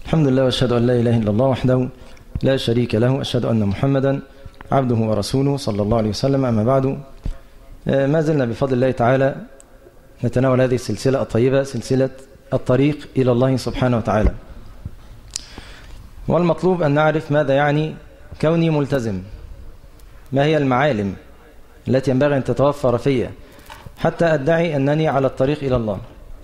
الحمد لله واشهد ان لا اله الا الله وحده لا شريك له اشهد ان محمدا عبده ورسوله صلى الله عليه وسلم اما بعد ما زلنا بفضل الله تعالى نتناول هذه السلسله الطيبه سلسله الطريق الى الله سبحانه وتعالى والمطلوب ان نعرف ماذا يعني كوني ملتزم ما هي المعالم التي ينبغي ان تتوفر في حتى ادعي انني على الطريق الى الله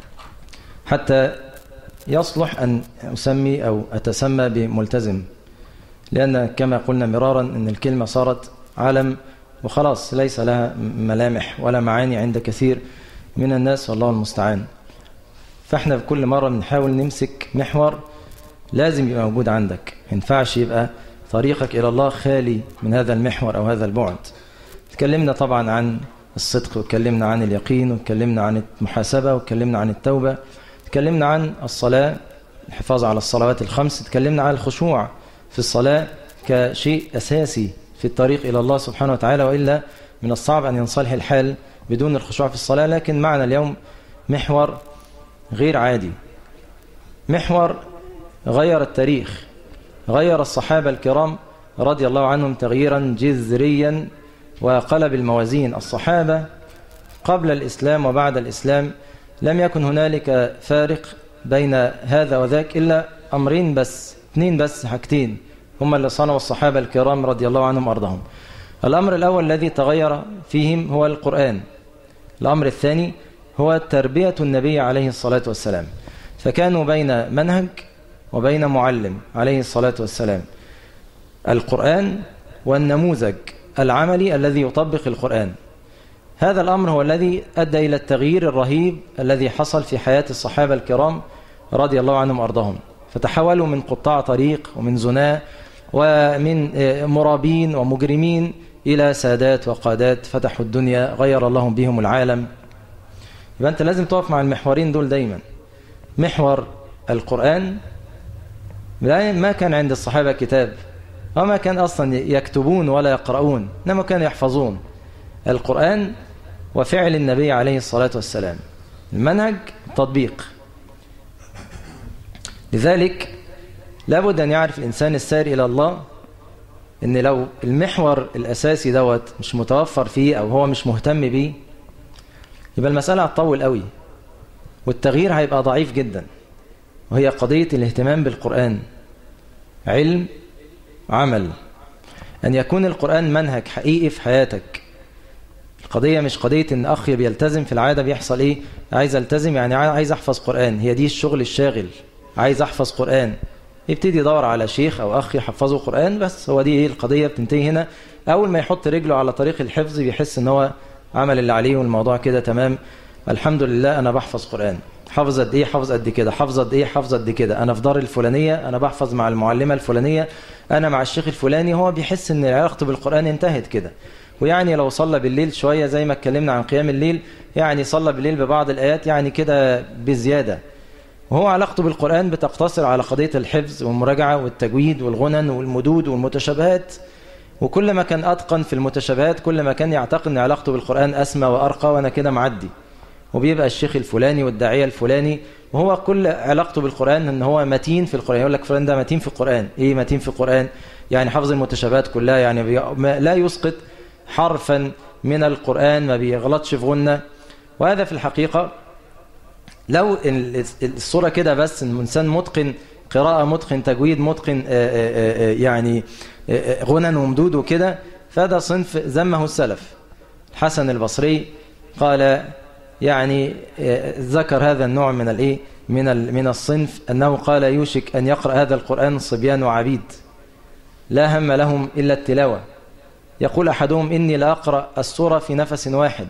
حتى يصلح أن أسمي أو أتسمى بملتزم لأن كما قلنا مرارا أن الكلمة صارت علم وخلاص ليس لها ملامح ولا معاني عند كثير من الناس والله المستعان فاحنا في كل مرة بنحاول نمسك محور لازم يبقى موجود عندك ما ينفعش يبقى طريقك إلى الله خالي من هذا المحور أو هذا البعد تكلمنا طبعا عن الصدق وتكلمنا عن اليقين وتكلمنا عن المحاسبة وتكلمنا عن التوبة تكلمنا عن الصلاة الحفاظ على الصلوات الخمس تكلمنا عن الخشوع في الصلاة كشيء أساسي في الطريق إلى الله سبحانه وتعالى وإلا من الصعب أن ينصلح الحال بدون الخشوع في الصلاة لكن معنا اليوم محور غير عادي محور غير التاريخ غير الصحابة الكرام رضي الله عنهم تغييرا جذريا وقلب الموازين الصحابة قبل الإسلام وبعد الإسلام لم يكن هنالك فارق بين هذا وذاك إلا أمرين بس اثنين بس حاجتين هم اللي صنعوا الصحابة الكرام رضي الله عنهم وأرضهم الأمر الأول الذي تغير فيهم هو القرآن الأمر الثاني هو تربية النبي عليه الصلاة والسلام فكانوا بين منهج وبين معلم عليه الصلاة والسلام القرآن والنموذج العملي الذي يطبق القرآن هذا الأمر هو الذي أدى إلى التغيير الرهيب الذي حصل في حياة الصحابة الكرام رضي الله عنهم وأرضهم فتحولوا من قطاع طريق ومن زناة ومن مرابين ومجرمين إلى سادات وقادات فتحوا الدنيا غير الله بهم العالم يبقى أنت لازم تقف مع المحورين دول دايما محور القرآن ما كان عند الصحابة كتاب وما كان أصلا يكتبون ولا يقرؤون إنما كانوا يحفظون القرآن وفعل النبي عليه الصلاة والسلام المنهج التطبيق لذلك لابد أن يعرف الإنسان السار إلى الله أن لو المحور الأساسي دوت مش متوفر فيه أو هو مش مهتم بيه يبقى المسألة هتطول قوي والتغيير هيبقى ضعيف جدا وهي قضية الاهتمام بالقرآن علم عمل أن يكون القرآن منهج حقيقي في حياتك القضية مش قضية ان اخ بيلتزم في العادة بيحصل ايه عايز التزم يعني عايز احفظ قرآن هي دي الشغل الشاغل عايز احفظ قرآن يبتدي يدور على شيخ او اخ يحفظه قرآن بس هو دي ايه القضية بتنتهي هنا اول ما يحط رجله على طريق الحفظ بيحس ان هو عمل اللي عليه والموضوع كده تمام الحمد لله انا بحفظ قرآن حافظ قد ايه حافظ قد كده حافظ قد ايه حافظ قد كده انا في دار الفلانيه انا بحفظ مع المعلمه الفلانيه انا مع الشيخ الفلاني هو بيحس ان علاقته بالقران انتهت كده ويعني لو صلى بالليل شوية زي ما اتكلمنا عن قيام الليل يعني صلى بالليل ببعض الآيات يعني كده بزيادة وهو علاقته بالقرآن بتقتصر على قضية الحفظ والمراجعة والتجويد والغنن والمدود والمتشابهات وكل ما كان أتقن في المتشابهات كل ما كان يعتقد أن علاقته بالقرآن أسمى وأرقى وأنا كده معدي وبيبقى الشيخ الفلاني والداعية الفلاني وهو كل علاقته بالقرآن أن هو متين في القرآن يقول لك فلان ده متين في القرآن إيه متين في القرآن يعني حفظ المتشابهات كلها يعني لا يسقط حرفا من القرآن ما بيغلطش في غنة وهذا في الحقيقة لو الصورة كده بس ان الإنسان متقن قراءة متقن تجويد متقن يعني غنى ومدود وكده فهذا صنف ذمه السلف الحسن البصري قال يعني ذكر هذا النوع من الايه من من الصنف انه قال يوشك ان يقرأ هذا القرآن صبيان وعبيد لا هم لهم الا التلاوه يقول أحدهم إني لأقرأ السورة في نفس واحد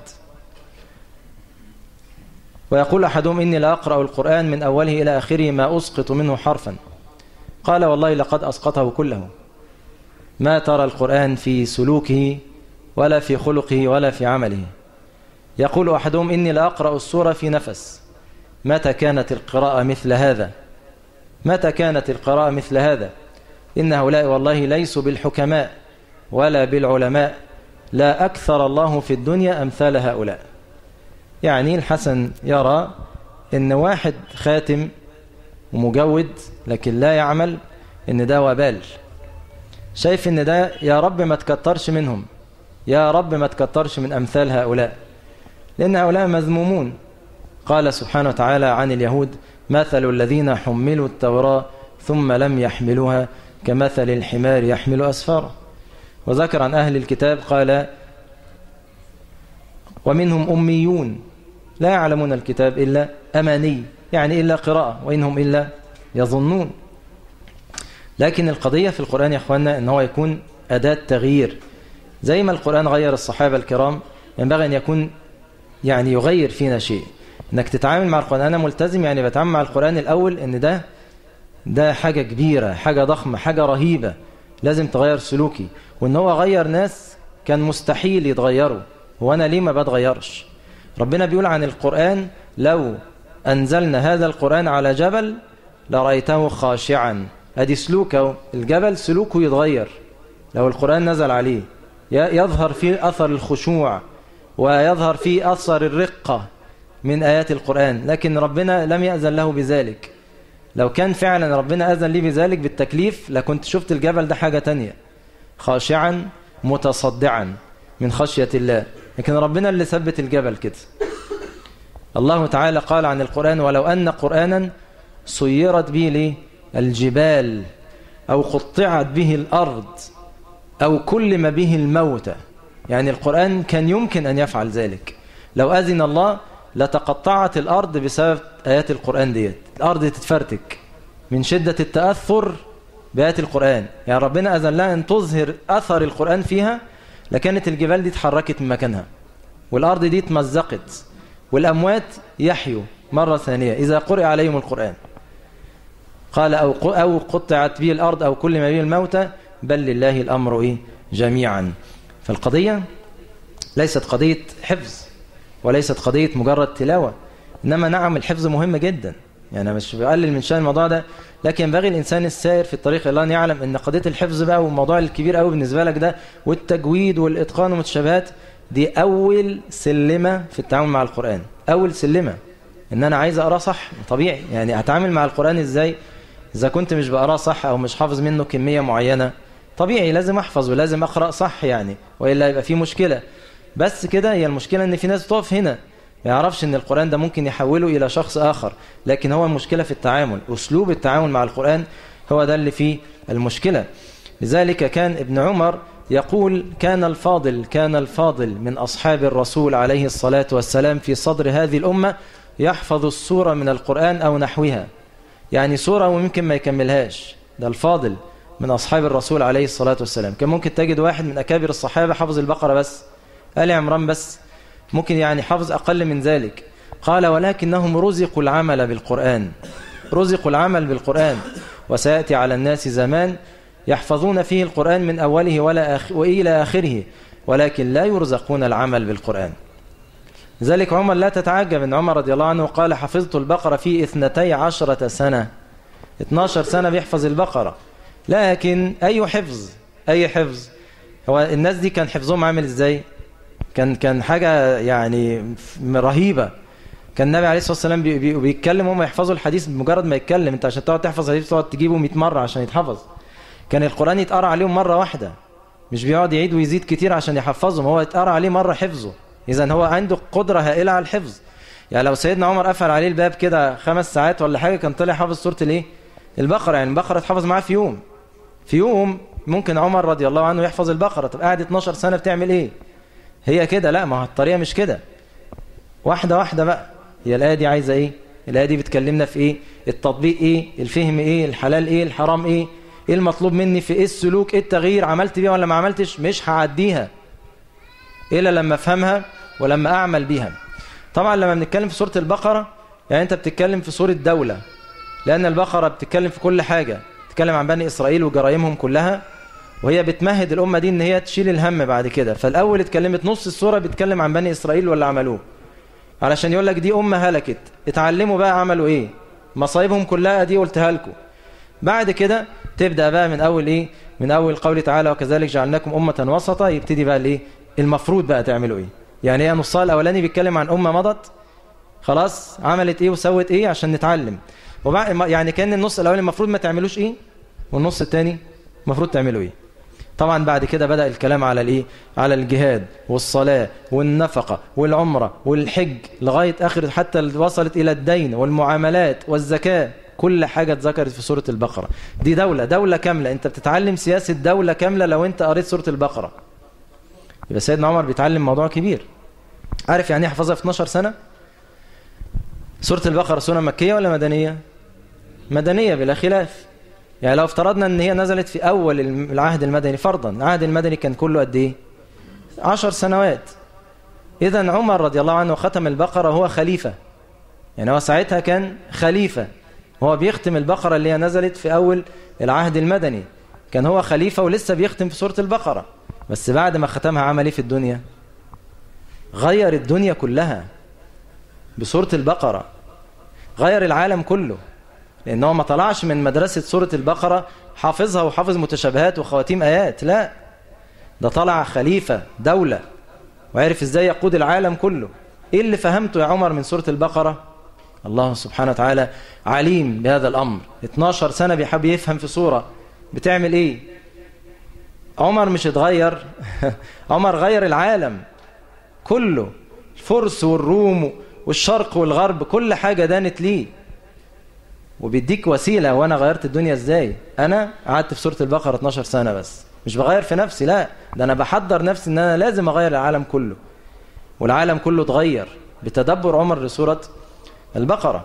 ويقول أحدهم إني لأقرأ القرآن من أوله إلى آخره ما أسقط منه حرفا قال والله لقد أسقطه كله ما ترى القرآن في سلوكه ولا في خلقه ولا في عمله يقول أحدهم إني لأقرأ السورة في نفس متى كانت القراءة مثل هذا متى كانت القراءة مثل هذا إن هؤلاء والله ليسوا بالحكماء ولا بالعلماء لا أكثر الله في الدنيا أمثال هؤلاء يعني الحسن يرى أن واحد خاتم ومجود لكن لا يعمل ان ده وبال شايف ان ده يا رب ما تكترش منهم يا رب ما تكترش من أمثال هؤلاء لأن هؤلاء مذمومون قال سبحانه وتعالى عن اليهود مثل الذين حملوا التوراة ثم لم يحملوها كمثل الحمار يحمل أسفارا وذكر عن أهل الكتاب قال ومنهم أميون لا يعلمون الكتاب إلا أماني يعني إلا قراءة وإنهم إلا يظنون لكن القضية في القرآن يا أخوانا أنه يكون أداة تغيير زي ما القرآن غير الصحابة الكرام ينبغي أن يكون يعني يغير فينا شيء انك تتعامل مع القرآن انا ملتزم يعني بتعامل مع القرآن الاول ان ده ده حاجة كبيرة حاجة ضخمة حاجة رهيبة لازم تغير سلوكي وان هو غير ناس كان مستحيل يتغيروا وانا ليه ما بتغيرش ربنا بيقول عن القرآن لو أنزلنا هذا القرآن على جبل لرأيته خاشعا ادي سلوكه الجبل سلوكه يتغير لو القرآن نزل عليه يظهر فيه أثر الخشوع ويظهر فيه أثر الرقة من آيات القرآن لكن ربنا لم يأذن له بذلك لو كان فعلا ربنا أذن لي بذلك بالتكليف لكنت شفت الجبل ده حاجة تانية خاشعا متصدعا من خشية الله لكن ربنا اللي ثبت الجبل كده الله تعالى قال عن القرآن ولو أن قرآنا صيرت به الجبال أو قطعت به الأرض أو كل ما به الموتى يعني القرآن كان يمكن أن يفعل ذلك لو أذن الله لتقطعت الأرض بسبب آيات القرآن ديت الأرض تتفرتك من شدة التأثر بآيات القرآن يعني ربنا أذن لها أن تظهر أثر القرآن فيها لكانت الجبال دي اتحركت من مكانها والأرض دي اتمزقت والأموات يحيوا مرة ثانية إذا قرئ عليهم القرآن قال أو, أو قطعت به الأرض أو كل ما به الموتى بل لله الأمر إيه جميعا فالقضية ليست قضية حفظ وليست قضية مجرد تلاوة إنما نعم الحفظ مهم جدا يعني مش بقلل من شأن الموضوع ده لكن ينبغي الإنسان السائر في الطريق الله أن يعلم أن قضية الحفظ بقى والموضوع الكبير قوي بالنسبة لك ده والتجويد والإتقان والمتشابهات دي أول سلمة في التعامل مع القرآن أول سلمة إن أنا عايز أقرأ صح طبيعي يعني أتعامل مع القرآن إزاي إذا كنت مش بقراه صح أو مش حافظ منه كمية معينة طبيعي لازم أحفظ ولازم أقرأ صح يعني وإلا يبقى في مشكلة بس كده هي المشكلة إن في ناس تقف هنا ما يعرفش إن القرآن ده ممكن يحوله إلى شخص آخر لكن هو المشكلة في التعامل أسلوب التعامل مع القرآن هو ده اللي فيه المشكلة لذلك كان ابن عمر يقول كان الفاضل كان الفاضل من أصحاب الرسول عليه الصلاة والسلام في صدر هذه الأمة يحفظ السورة من القرآن أو نحوها يعني سورة وممكن ما يكملهاش ده الفاضل من أصحاب الرسول عليه الصلاة والسلام كان ممكن تجد واحد من أكابر الصحابة حفظ البقرة بس آل عمران بس ممكن يعني حفظ أقل من ذلك قال ولكنهم رزقوا العمل بالقرآن رزقوا العمل بالقرآن وسيأتي على الناس زمان يحفظون فيه القرآن من أوله ولا آخ وإلى آخره ولكن لا يرزقون العمل بالقرآن ذلك عمر لا تتعجب ان عمر رضي الله عنه قال حفظت البقرة في اثنتي عشرة سنة 12 سنة بيحفظ البقرة لكن أي حفظ أي حفظ هو الناس دي كان حفظهم عامل إزاي كان كان حاجة يعني رهيبة كان النبي عليه الصلاة والسلام بي بي بيتكلم هم يحفظوا الحديث بمجرد ما يتكلم انت عشان تقعد تحفظ حديث تقعد تجيبه 100 مرة عشان يتحفظ كان القرآن يتقرأ عليهم مرة واحدة مش بيقعد يعيد ويزيد كتير عشان يحفظهم هو يتقرأ عليه مرة حفظه إذا هو عنده قدرة هائلة على الحفظ يعني لو سيدنا عمر قفل عليه الباب كده خمس ساعات ولا حاجة كان طلع حافظ سورة الايه البقرة يعني البقرة اتحفظ معاه في يوم في يوم ممكن عمر رضي الله عنه يحفظ البقرة طب قاعد 12 سنة بتعمل ايه هي كده لا ما هو الطريقة مش كده واحدة واحدة بقى هي الآية دي عايزة ايه الآية دي بتكلمنا في ايه التطبيق ايه الفهم ايه الحلال ايه الحرام ايه ايه المطلوب مني في ايه السلوك ايه التغيير عملت بيها ولا ما عملتش مش هعديها الا لما افهمها ولما اعمل بيها طبعا لما بنتكلم في سورة البقرة يعني انت بتتكلم في سورة دولة لان البقرة بتتكلم في كل حاجة بتتكلم عن بني اسرائيل وجرائمهم كلها وهي بتمهد الأمة دي ان هي تشيل الهم بعد كده فالأول اتكلمت نص السورة بيتكلم عن بني إسرائيل واللي عملوه علشان يقول لك دي أمة هلكت اتعلموا بقى عملوا ايه مصايبهم كلها دي قلتها لكم بعد كده تبدأ بقى من أول ايه من أول قول تعالى وكذلك جعلناكم أمة وسطا يبتدي بقى الايه المفروض بقى تعملوا ايه يعني ايه نصها الأولاني بيتكلم عن أمة مضت خلاص عملت ايه وسوت ايه عشان نتعلم وبعد يعني كان النص الاولاني المفروض ما تعملوش ايه والنص الثاني المفروض تعملوا ايه طبعا بعد كده بدأ الكلام على الايه على الجهاد والصلاة والنفقة والعمرة والحج لغاية اخر حتى وصلت الى الدين والمعاملات والزكاة كل حاجة اتذكرت في سورة البقرة دي دولة دولة كاملة انت بتتعلم سياسة دولة كاملة لو انت قريت سورة البقرة يبقى سيدنا عمر بيتعلم موضوع كبير عارف يعني ايه حفظها في 12 سنة سورة البقرة سورة مكية ولا مدنية مدنية بلا خلاف يعني لو افترضنا ان هي نزلت في اول العهد المدني فرضا العهد المدني كان كله قد ايه عشر سنوات اذا عمر رضي الله عنه ختم البقرة هو خليفة يعني هو ساعتها كان خليفة هو بيختم البقرة اللي هي نزلت في اول العهد المدني كان هو خليفة ولسه بيختم في سورة البقرة بس بعد ما ختمها عمل ايه في الدنيا غير الدنيا كلها بسورة البقرة غير العالم كله لأنه ما طلعش من مدرسة سورة البقرة حافظها وحافظ متشابهات وخواتيم آيات لا ده طلع خليفة دولة وعرف ازاي يقود العالم كله ايه اللي فهمته يا عمر من سورة البقرة الله سبحانه وتعالى عليم بهذا الأمر 12 سنة بيحب يفهم في سورة بتعمل ايه عمر مش اتغير عمر غير العالم كله الفرس والروم والشرق والغرب كل حاجة دانت ليه وبيديك وسيلة وانا غيرت الدنيا ازاي انا قعدت في سورة البقرة 12 سنة بس مش بغير في نفسي لا ده انا بحضر نفسي ان انا لازم اغير العالم كله والعالم كله اتغير بتدبر عمر لسورة البقرة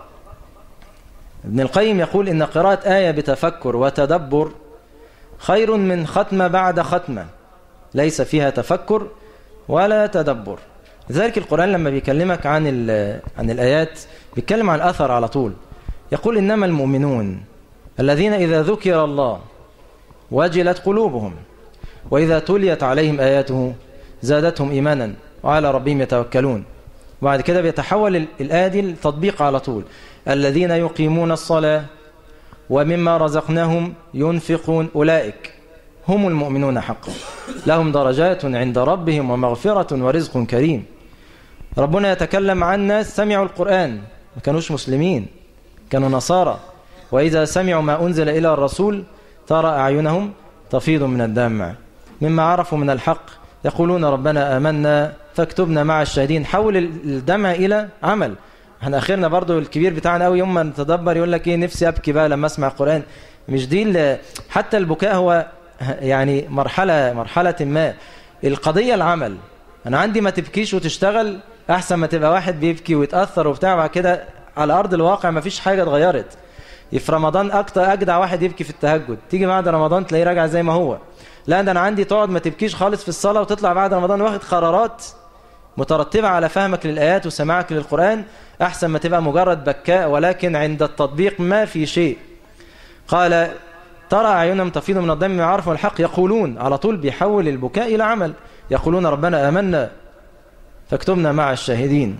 ابن القيم يقول ان قراءة آية بتفكر وتدبر خير من ختمة بعد ختمة ليس فيها تفكر ولا تدبر لذلك القرآن لما بيكلمك عن عن الآيات بيتكلم عن الأثر على طول يقول إنما المؤمنون الذين إذا ذكر الله وجلت قلوبهم وإذا تليت عليهم آياته زادتهم إيمانا وعلى ربهم يتوكلون وبعد كده بيتحول الآية دي التطبيق على طول الذين يقيمون الصلاة ومما رزقناهم ينفقون أولئك هم المؤمنون حقا لهم درجات عند ربهم ومغفرة ورزق كريم ربنا يتكلم عن ناس سمعوا القرآن ما كانوش مسلمين كانوا نصارى وإذا سمعوا ما أنزل إلى الرسول ترى أعينهم تفيض من الدمع مما عرفوا من الحق يقولون ربنا آمنا فاكتبنا مع الشاهدين حول الدمع إلى عمل احنا اخرنا برضو الكبير بتاعنا قوي يوم ما نتدبر يقول لك ايه نفسي ابكي بقى لما اسمع القران مش دي حتى البكاء هو يعني مرحله مرحله ما القضيه العمل انا عندي ما تبكيش وتشتغل احسن ما تبقى واحد بيبكي ويتاثر وبتاع بعد كده على ارض الواقع ما فيش حاجه اتغيرت في رمضان اكتر اجدع واحد يبكي في التهجد تيجي بعد رمضان تلاقيه راجع زي ما هو لا ده انا عندي تقعد ما تبكيش خالص في الصلاه وتطلع بعد رمضان واخد قرارات مترتبة على فهمك للآيات وسماعك للقرآن أحسن ما تبقى مجرد بكاء ولكن عند التطبيق ما في شيء قال ترى أعينهم تفيض من الدم عرفوا الحق يقولون على طول بيحول البكاء إلى عمل يقولون ربنا آمنا فاكتبنا مع الشاهدين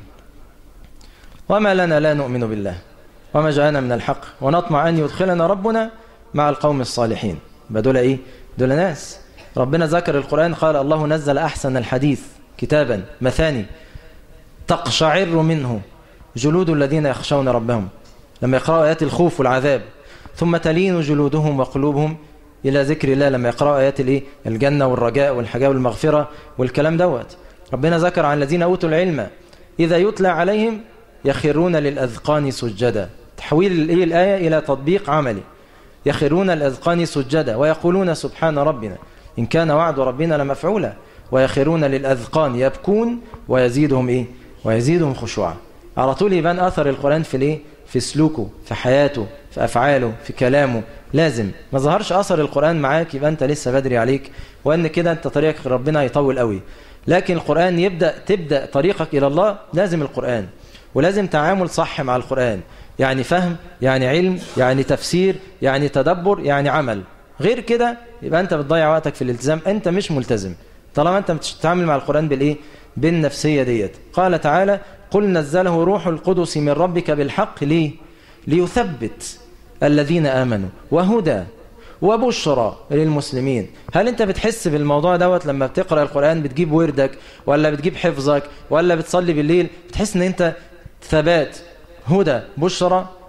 وما لنا لا نؤمن بالله وما جاءنا من الحق ونطمع أن يدخلنا ربنا مع القوم الصالحين بدول إيه؟ دول ناس ربنا ذكر القرآن قال الله نزل أحسن الحديث كتابا مثاني تقشعر منه جلود الذين يخشون ربهم لما يقرأوا آيات الخوف والعذاب ثم تلين جلودهم وقلوبهم إلى ذكر الله لما يقرأوا آيات الإيه؟ الجنة والرجاء والحجاب والمغفرة والكلام دوت ربنا ذكر عن الذين أوتوا العلم إذا يتلى عليهم يخرون للأذقان سجدا تحويل الإيه الآية إلى تطبيق عملي يخرون الأذقان سجدا ويقولون سبحان ربنا إن كان وعد ربنا لمفعولا ويخرون للأذقان يبكون ويزيدهم إيه ويزيدهم خشوعا على طول يبان أثر القرآن في الإيه في سلوكه في حياته في أفعاله في كلامه لازم ما ظهرش أثر القرآن معاك يبقى أنت لسه بدري عليك وأن كده أنت طريقك ربنا يطول قوي لكن القرآن يبدأ تبدأ طريقك إلى الله لازم القرآن ولازم تعامل صح مع القرآن يعني فهم يعني علم يعني تفسير يعني تدبر يعني عمل غير كده يبقى أنت بتضيع وقتك في الالتزام أنت مش ملتزم طالما أنت بتتعامل مع القرآن بالإيه بالنفسية ديت قال تعالى قل نزله روح القدس من ربك بالحق ليه ليثبت الذين آمنوا وهدى وبشرى للمسلمين هل انت بتحس بالموضوع دوت لما بتقرأ القرآن بتجيب وردك ولا بتجيب حفظك ولا بتصلي بالليل بتحس ان انت ثبات هدى بشرى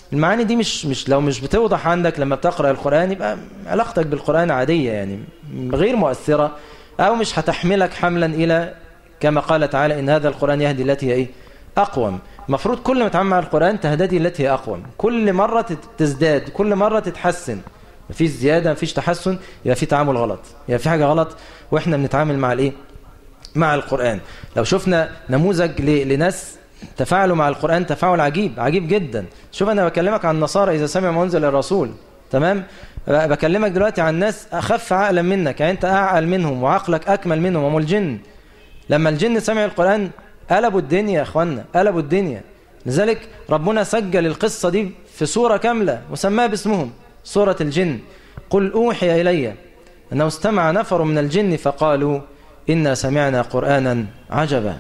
المعاني دي مش مش لو مش بتوضح عندك لما بتقرأ القرآن يبقى علاقتك بالقرآن عادية يعني غير مؤثرة أو مش هتحملك حملا إلى كما قال تعالى إن هذا القرآن يهدي التي هي إيه أقوم المفروض كل ما تتعامل مع القرآن تهددي التي هي أقوم كل مرة تزداد كل مرة تتحسن مفيش زيادة مفيش تحسن يبقى في تعامل غلط يبقى في حاجة غلط وإحنا بنتعامل مع الإيه مع القرآن لو شفنا نموذج لناس تفاعلوا مع القرآن تفاعل عجيب عجيب جدا شوف أنا بكلمك عن النصارى إذا سمع منزل الرسول تمام بكلمك دلوقتي عن ناس أخف عقلا منك يعني أنت أعقل منهم وعقلك أكمل منهم هم الجن لما الجن سمع القرآن قلبوا الدنيا يا أخوانا قلبوا الدنيا لذلك ربنا سجل القصة دي في سورة كاملة وسماها باسمهم سورة الجن قل أوحي إلي أنه استمع نفر من الجن فقالوا إنا سمعنا قرآنا عجبا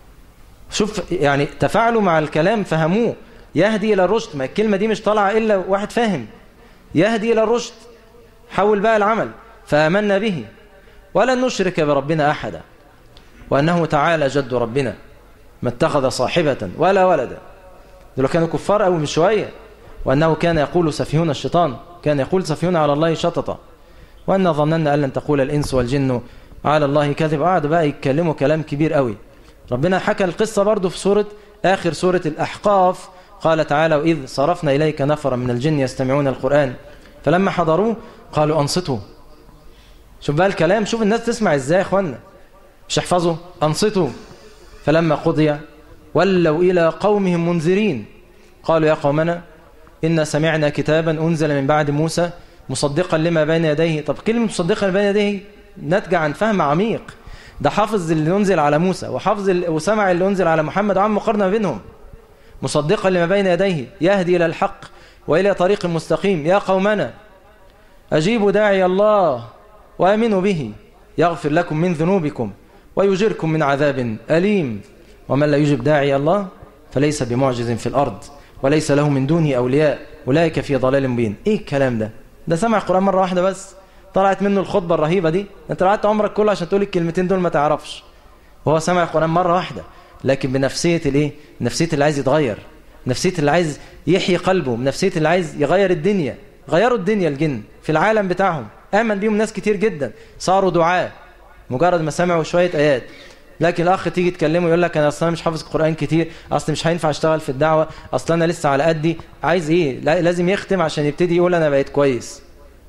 شوف يعني تفاعلوا مع الكلام فهموه يهدي إلى الرشد ما الكلمة دي مش طالعة إلا واحد فاهم يهدي إلى الرشد حول بقى العمل فآمنا به ولن نشرك بربنا أحدا وأنه تعالى جد ربنا ما اتخذ صاحبة ولا ولدا دول كانوا كفار أو من شوية وأنه كان يقول سفيهون الشيطان كان يقول سفيهون على الله شططا وأن ظننا أن لن تقول الإنس والجن على الله كذب قعدوا بقى يتكلموا كلام كبير قوي ربنا حكى القصة برضو في سورة آخر سورة الأحقاف قال تعالى وإذ صرفنا إليك نفرا من الجن يستمعون القرآن فلما حضروه قالوا أنصتوا شوف بقى الكلام شوف الناس تسمع إزاي يا أخوانا مش احفظوا أنصتوا فلما قضي ولوا إلى قومهم منذرين قالوا يا قومنا إن سمعنا كتابا أنزل من بعد موسى مصدقا لما بين يديه طب كلمة مصدقا لما بين يديه ناتجة عن فهم عميق ده حافظ اللي أنزل على موسى وحافظ وسمع اللي أنزل على محمد وعم مقارنة بينهم مصدقا لما بين يديه يهدي إلى الحق وإلى طريق مستقيم يا قومنا أجيبوا داعي الله وآمنوا به يغفر لكم من ذنوبكم ويجركم من عذاب أليم ومن لا يجب داعي الله فليس بمعجز في الأرض وليس له من دونه أولياء أولئك في ضلال مبين إيه الكلام ده ده سمع القرآن مرة واحدة بس طلعت منه الخطبة الرهيبة دي انت قعدت عمرك كله عشان تقول الكلمتين دول ما تعرفش وهو سمع القرآن مرة واحدة لكن بنفسية الايه نفسية اللي عايز يتغير نفسية اللي عايز يحيي قلبه بنفسية اللي عايز يغير الدنيا غيروا الدنيا الجن في العالم بتاعهم آمن بيهم ناس كتير جدا صاروا دعاء مجرد ما سمعوا شوية آيات لكن الأخ تيجي تكلمه يقول لك أنا أصلا مش حافظ القرآن كتير أصلا مش هينفع أشتغل في الدعوة أصلا أنا لسه على قدي عايز إيه لازم يختم عشان يبتدي يقول أنا بقيت كويس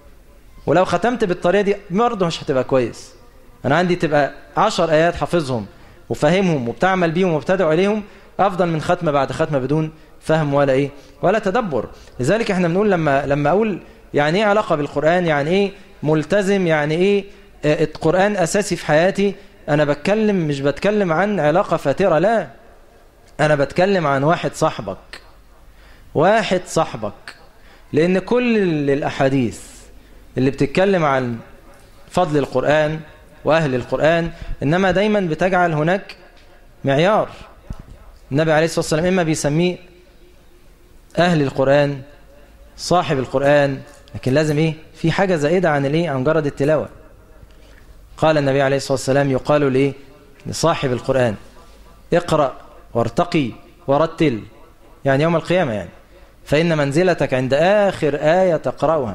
ولو ختمت بالطريقة دي برضه مش هتبقى كويس أنا عندي تبقى عشر آيات حافظهم وفاهمهم وبتعمل بيهم وبتدعو إليهم أفضل من ختمة بعد ختمة بدون فهم ولا إيه ولا تدبر لذلك إحنا بنقول لما لما أقول يعني إيه علاقة بالقرآن يعني إيه ملتزم يعني إيه القرآن أساسي في حياتي أنا بتكلم مش بتكلم عن علاقة فاترة لا أنا بتكلم عن واحد صاحبك واحد صاحبك لأن كل الأحاديث اللي بتتكلم عن فضل القرآن وأهل القرآن إنما دايما بتجعل هناك معيار النبي عليه الصلاة والسلام إما بيسميه أهل القرآن صاحب القرآن لكن لازم إيه في حاجة زائدة عن الإيه عن مجرد التلاوة قال النبي عليه الصلاة والسلام يقال لإيه لصاحب القرآن اقرأ وارتقي ورتل يعني يوم القيامة يعني فإن منزلتك عند آخر آية تقرأها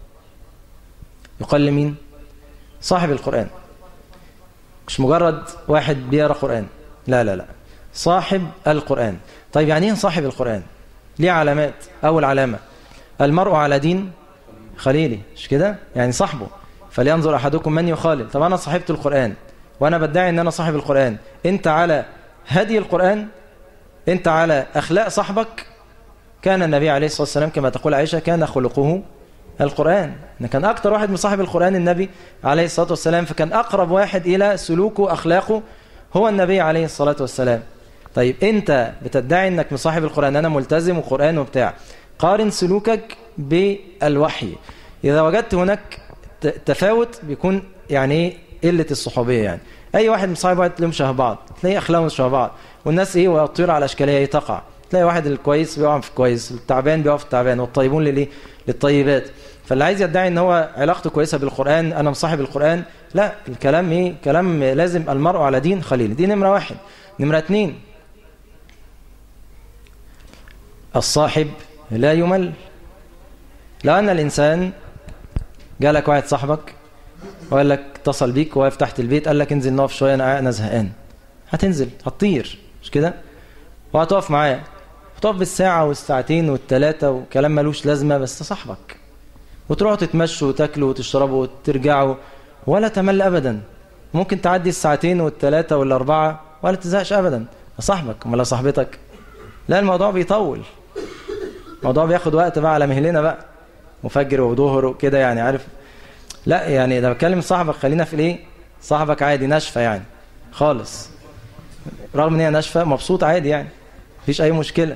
يقال لمين صاحب القرآن مش مجرد واحد بيقرأ قرآن لا لا لا صاحب القرآن طيب يعني ايه صاحب القرآن ليه علامات أول علامة المرء على دين خليلي مش كده يعني صاحبه فلينظر أحدكم من يخالل طب أنا صاحبت القرآن وأنا بدعي أن أنا صاحب القرآن أنت على هدي القرآن أنت على أخلاق صاحبك كان النبي عليه الصلاة والسلام كما تقول عائشة كان خلقه القرآن إن كان أكتر واحد من صاحب القرآن النبي عليه الصلاة والسلام فكان أقرب واحد إلى سلوكه أخلاقه هو النبي عليه الصلاة والسلام طيب أنت بتدعي أنك مصاحب القرآن أنا ملتزم وقرآن وبتاع قارن سلوكك بالوحي إذا وجدت هناك تفاوت بيكون يعني قلة الصحوبية يعني أي واحد مصاحب واحد تلاقيهم شبه بعض تلاقي أخلاقهم شبه بعض والناس إيه والطيور على أشكالها تقع تلاقي واحد الكويس بيقع في الكويس التعبان بيقع في التعبان والطيبون للإيه للطيبات فاللي عايز يدعي ان هو علاقته كويسة بالقرآن انا مصاحب القرآن لا الكلام ايه كلام لازم المرء على دين خليل دي نمرة واحد نمرة اتنين الصاحب لا يمل لو أن الإنسان جالك واحد صاحبك وقال لك اتصل بيك وواقف تحت البيت قال لك انزل نقف شوية أنا أنا زهقان هتنزل هتطير مش كده وهتقف معاه هتقف بالساعة والساعتين والتلاتة وكلام ملوش لازمة بس صاحبك وتروحوا تتمشوا وتاكلوا وتشربوا وترجعوا ولا تمل أبدا ممكن تعدي الساعتين والتلاتة والأربعة ولا تزهقش أبدا صاحبك ولا صاحبتك لا الموضوع بيطول الموضوع بياخد وقت بقى على مهلنا بقى مفجر وظهر وكده يعني عارف لا يعني ده بتكلم صاحبك خلينا في الايه صاحبك عادي ناشفه يعني خالص رغم ان هي ناشفه مبسوط عادي يعني مفيش اي مشكله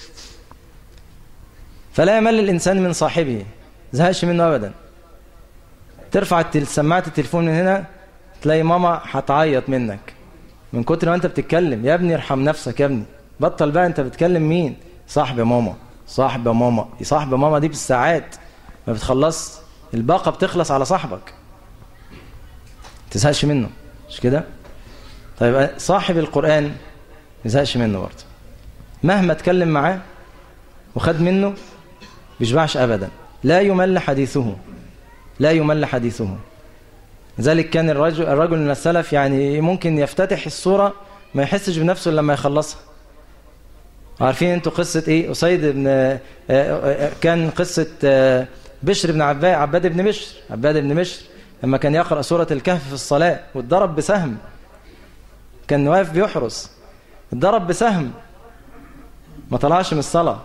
فلا يمل الانسان من صاحبه زهقش منه ابدا ترفع سماعه التليفون من هنا تلاقي ماما هتعيط منك من كتر ما انت بتتكلم يا ابني ارحم نفسك يا ابني بطل بقى انت بتكلم مين صاحب ماما صاحب ماما صاحب ماما دي بالساعات ما بتخلص الباقة بتخلص على صاحبك تزهقش منه مش كده طيب صاحب القرآن ما يزهقش منه برضه مهما اتكلم معاه وخد منه بيشبعش أبدا لا يمل حديثه لا يمل حديثه ذلك كان الرجل, الرجل من السلف يعني ممكن يفتتح الصورة ما يحسش بنفسه لما يخلصها عارفين انتوا قصة ايه أسيد بن كان قصة بشر بن عباد عباد بن بشر عباد بن بشر لما كان يقرأ سورة الكهف في الصلاة واتضرب بسهم كان واقف بيحرس اتضرب بسهم ما طلعش من الصلاة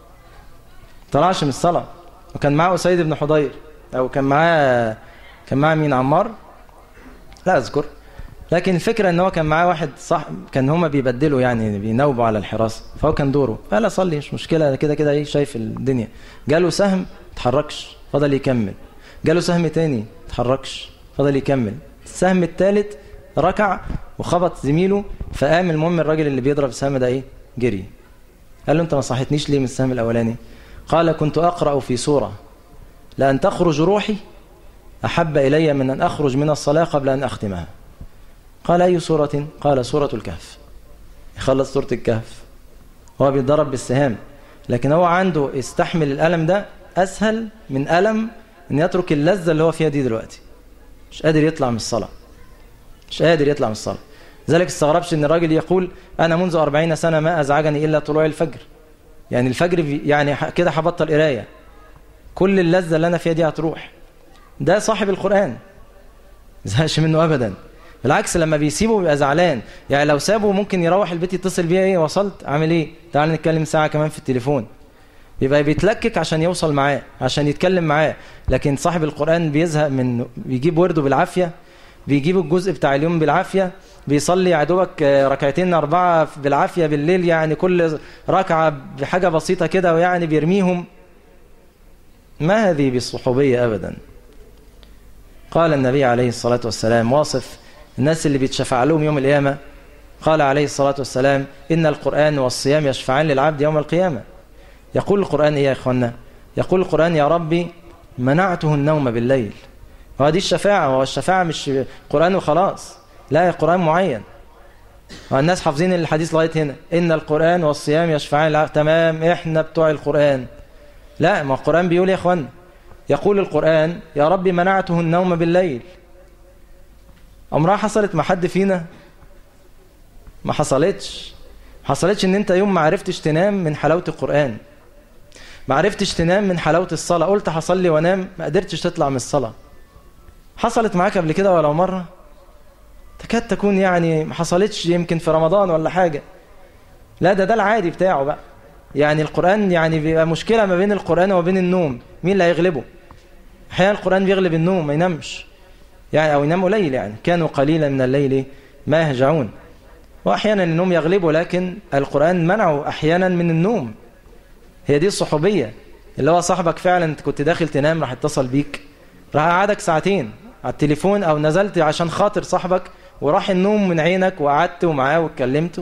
طلعش من الصلاة وكان معاه أسيد بن حضير أو كان معاه كان معاه مين عمار لا أذكر لكن الفكرة ان هو كان معاه واحد صح كان هما بيبدلوا يعني بيناوبوا على الحراسة فهو كان دوره قال اصلي مش مشكلة كده كده ايه شايف الدنيا جاله سهم تحركش فضل يكمل جاله سهم تاني تحركش فضل يكمل السهم الثالث ركع وخبط زميله فقام المهم الراجل اللي بيضرب السهم ده ايه جري قال له انت ما صحتنيش ليه من السهم الاولاني قال كنت اقرأ في سورة لأن تخرج روحي أحب إلي من أن أخرج من الصلاة قبل أن أختمها قال أي سورة قال سورة الكهف يخلص سورة الكهف هو بيتضرب بالسهام لكن هو عنده يستحمل الألم ده أسهل من ألم أن يترك اللذة اللي هو فيها دي دلوقتي مش قادر يطلع من الصلاة مش قادر يطلع من الصلاة ذلك استغربش أن الراجل يقول أنا منذ أربعين سنة ما أزعجني إلا طلوع الفجر يعني الفجر يعني كده هبطل قراية كل اللذة اللي أنا فيها دي هتروح ده صاحب القرآن زهقش منه أبدا بالعكس لما بيسيبه بيبقى زعلان يعني لو سابه ممكن يروح البيت يتصل بيه ايه وصلت عامل ايه تعال نتكلم ساعة كمان في التليفون بيبقى بيتلكك عشان يوصل معاه عشان يتكلم معاه لكن صاحب القرآن بيزهق من بيجيب ورده بالعافية بيجيب الجزء بتاع اليوم بالعافية بيصلي يا دوبك ركعتين أربعة بالعافية بالليل يعني كل ركعة بحاجة بسيطة كده ويعني بيرميهم ما هذه بالصحوبية أبدا قال النبي عليه الصلاة والسلام واصف الناس اللي بيتشفع لهم يوم القيامة قال عليه الصلاة والسلام إن القرآن والصيام يشفعان للعبد يوم القيامة يقول القرآن إيه يا إخوانا يقول القرآن يا ربي منعته النوم بالليل وهذه الشفاعة هو الشفاعة مش قرآن وخلاص لا قرآن معين والناس حافظين الحديث لغاية هنا إن القرآن والصيام يشفعان للعبد تمام إحنا بتوع القرآن لا ما القرآن بيقول يا إخوانا يقول القرآن يا ربي منعته النوم بالليل عمرها حصلت مع حد فينا ما حصلتش ما حصلتش ان انت يوم ما عرفتش تنام من حلاوة القرآن ما عرفتش تنام من حلاوة الصلاة قلت هصلي وانام ما قدرتش تطلع من الصلاة حصلت معاك قبل كده ولو مرة تكاد تكون يعني ما حصلتش يمكن في رمضان ولا حاجة لا ده ده العادي بتاعه بقى يعني القرآن يعني بيبقى مشكلة ما بين القرآن وبين النوم مين اللي هيغلبه احيانا القرآن بيغلب النوم ما ينامش يعني أو ينام قليل يعني كانوا قليلا من الليل ما يهجعون وأحيانا النوم يغلبه لكن القرآن منعه أحيانا من النوم هي دي الصحوبية اللي هو صاحبك فعلا انت كنت داخل تنام راح اتصل بيك راح قعدك ساعتين على التليفون أو نزلت عشان خاطر صاحبك وراح النوم من عينك وقعدت ومعاه واتكلمت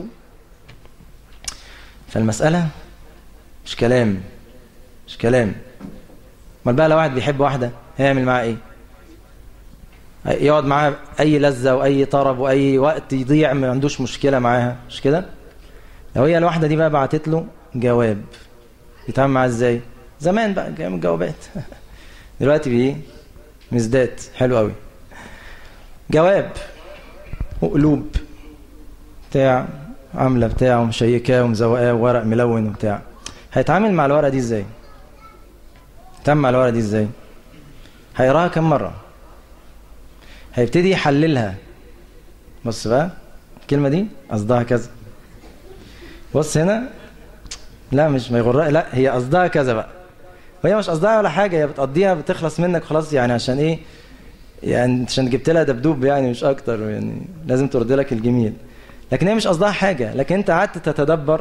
فالمسألة مش كلام مش كلام امال بقى لو واحد بيحب واحدة هيعمل معاه ايه يقعد معاها اي لذة واي طرب واي وقت يضيع ما عندوش مشكلة معاها مش كده لو هي الواحدة دي بقى بعتت له جواب بيتعامل معاه ازاي زمان بقى جاي من الجوابات دلوقتي بايه مزدات حلو قوي جواب وقلوب بتاع عامله بتاع ومشيكاه ومزوقاه وورق ملون وبتاع هيتعامل مع الورقه دي ازاي هيتعامل مع الورقه دي ازاي هيقراها كم مره هيبتدي يحللها بص بقى الكلمه دي قصدها كذا بص هنا لا مش ما يغرق لا هي قصدها كذا بقى وهي مش قصدها ولا حاجه هي بتقضيها بتخلص منك خلاص يعني عشان ايه يعني عشان جبت لها دبدوب يعني مش اكتر يعني لازم ترد لك الجميل لكن هي مش قصدها حاجه لكن انت قعدت تتدبر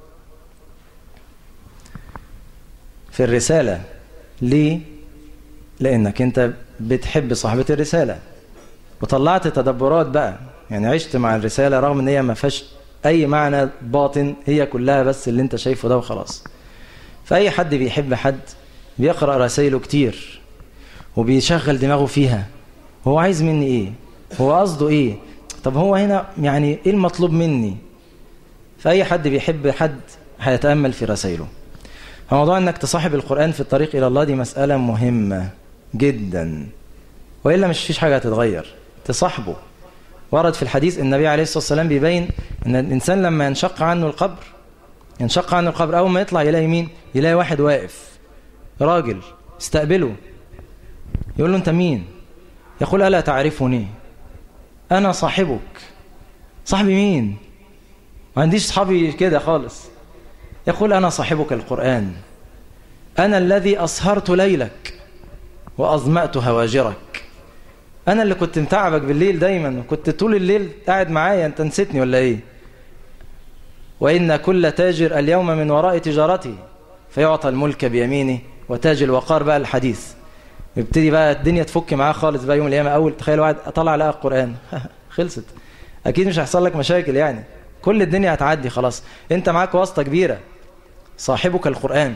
في الرساله ليه لانك انت بتحب صاحبه الرساله وطلعت تدبرات بقى يعني عشت مع الرساله رغم ان هي ما فيهاش اي معنى باطن هي كلها بس اللي انت شايفه ده وخلاص فاي حد بيحب حد بيقرا رسائله كتير وبيشغل دماغه فيها هو عايز مني ايه هو قصده ايه طب هو هنا يعني ايه المطلوب مني فاي حد بيحب حد هيتامل في رسائله فموضوع انك تصاحب القران في الطريق الى الله دي مساله مهمه جدا والا مش فيش حاجه هتتغير تصاحبه ورد في الحديث النبي عليه الصلاه والسلام بيبين ان الانسان لما ينشق عنه القبر ينشق عنه القبر اول ما يطلع يلاقي مين يلاقي واحد واقف راجل استقبله يقول له انت مين يقول الا تعرفني انا صاحبك صاحبي مين ما عنديش صحابي كده خالص يقول انا صاحبك القران انا الذي اسهرت ليلك واظمات هواجرك انا اللي كنت متعبك بالليل دايما وكنت طول الليل قاعد معايا انت نسيتني ولا ايه وان كل تاجر اليوم من وراء تجارته فيعطى الملك بيمينه وتاج الوقار بقى الحديث يبتدي بقى الدنيا تفك معاه خالص بقى يوم القيامه اول تخيل واحد طلع لقى القران خلصت اكيد مش هيحصل لك مشاكل يعني كل الدنيا هتعدي خلاص انت معاك واسطه كبيره صاحبك القران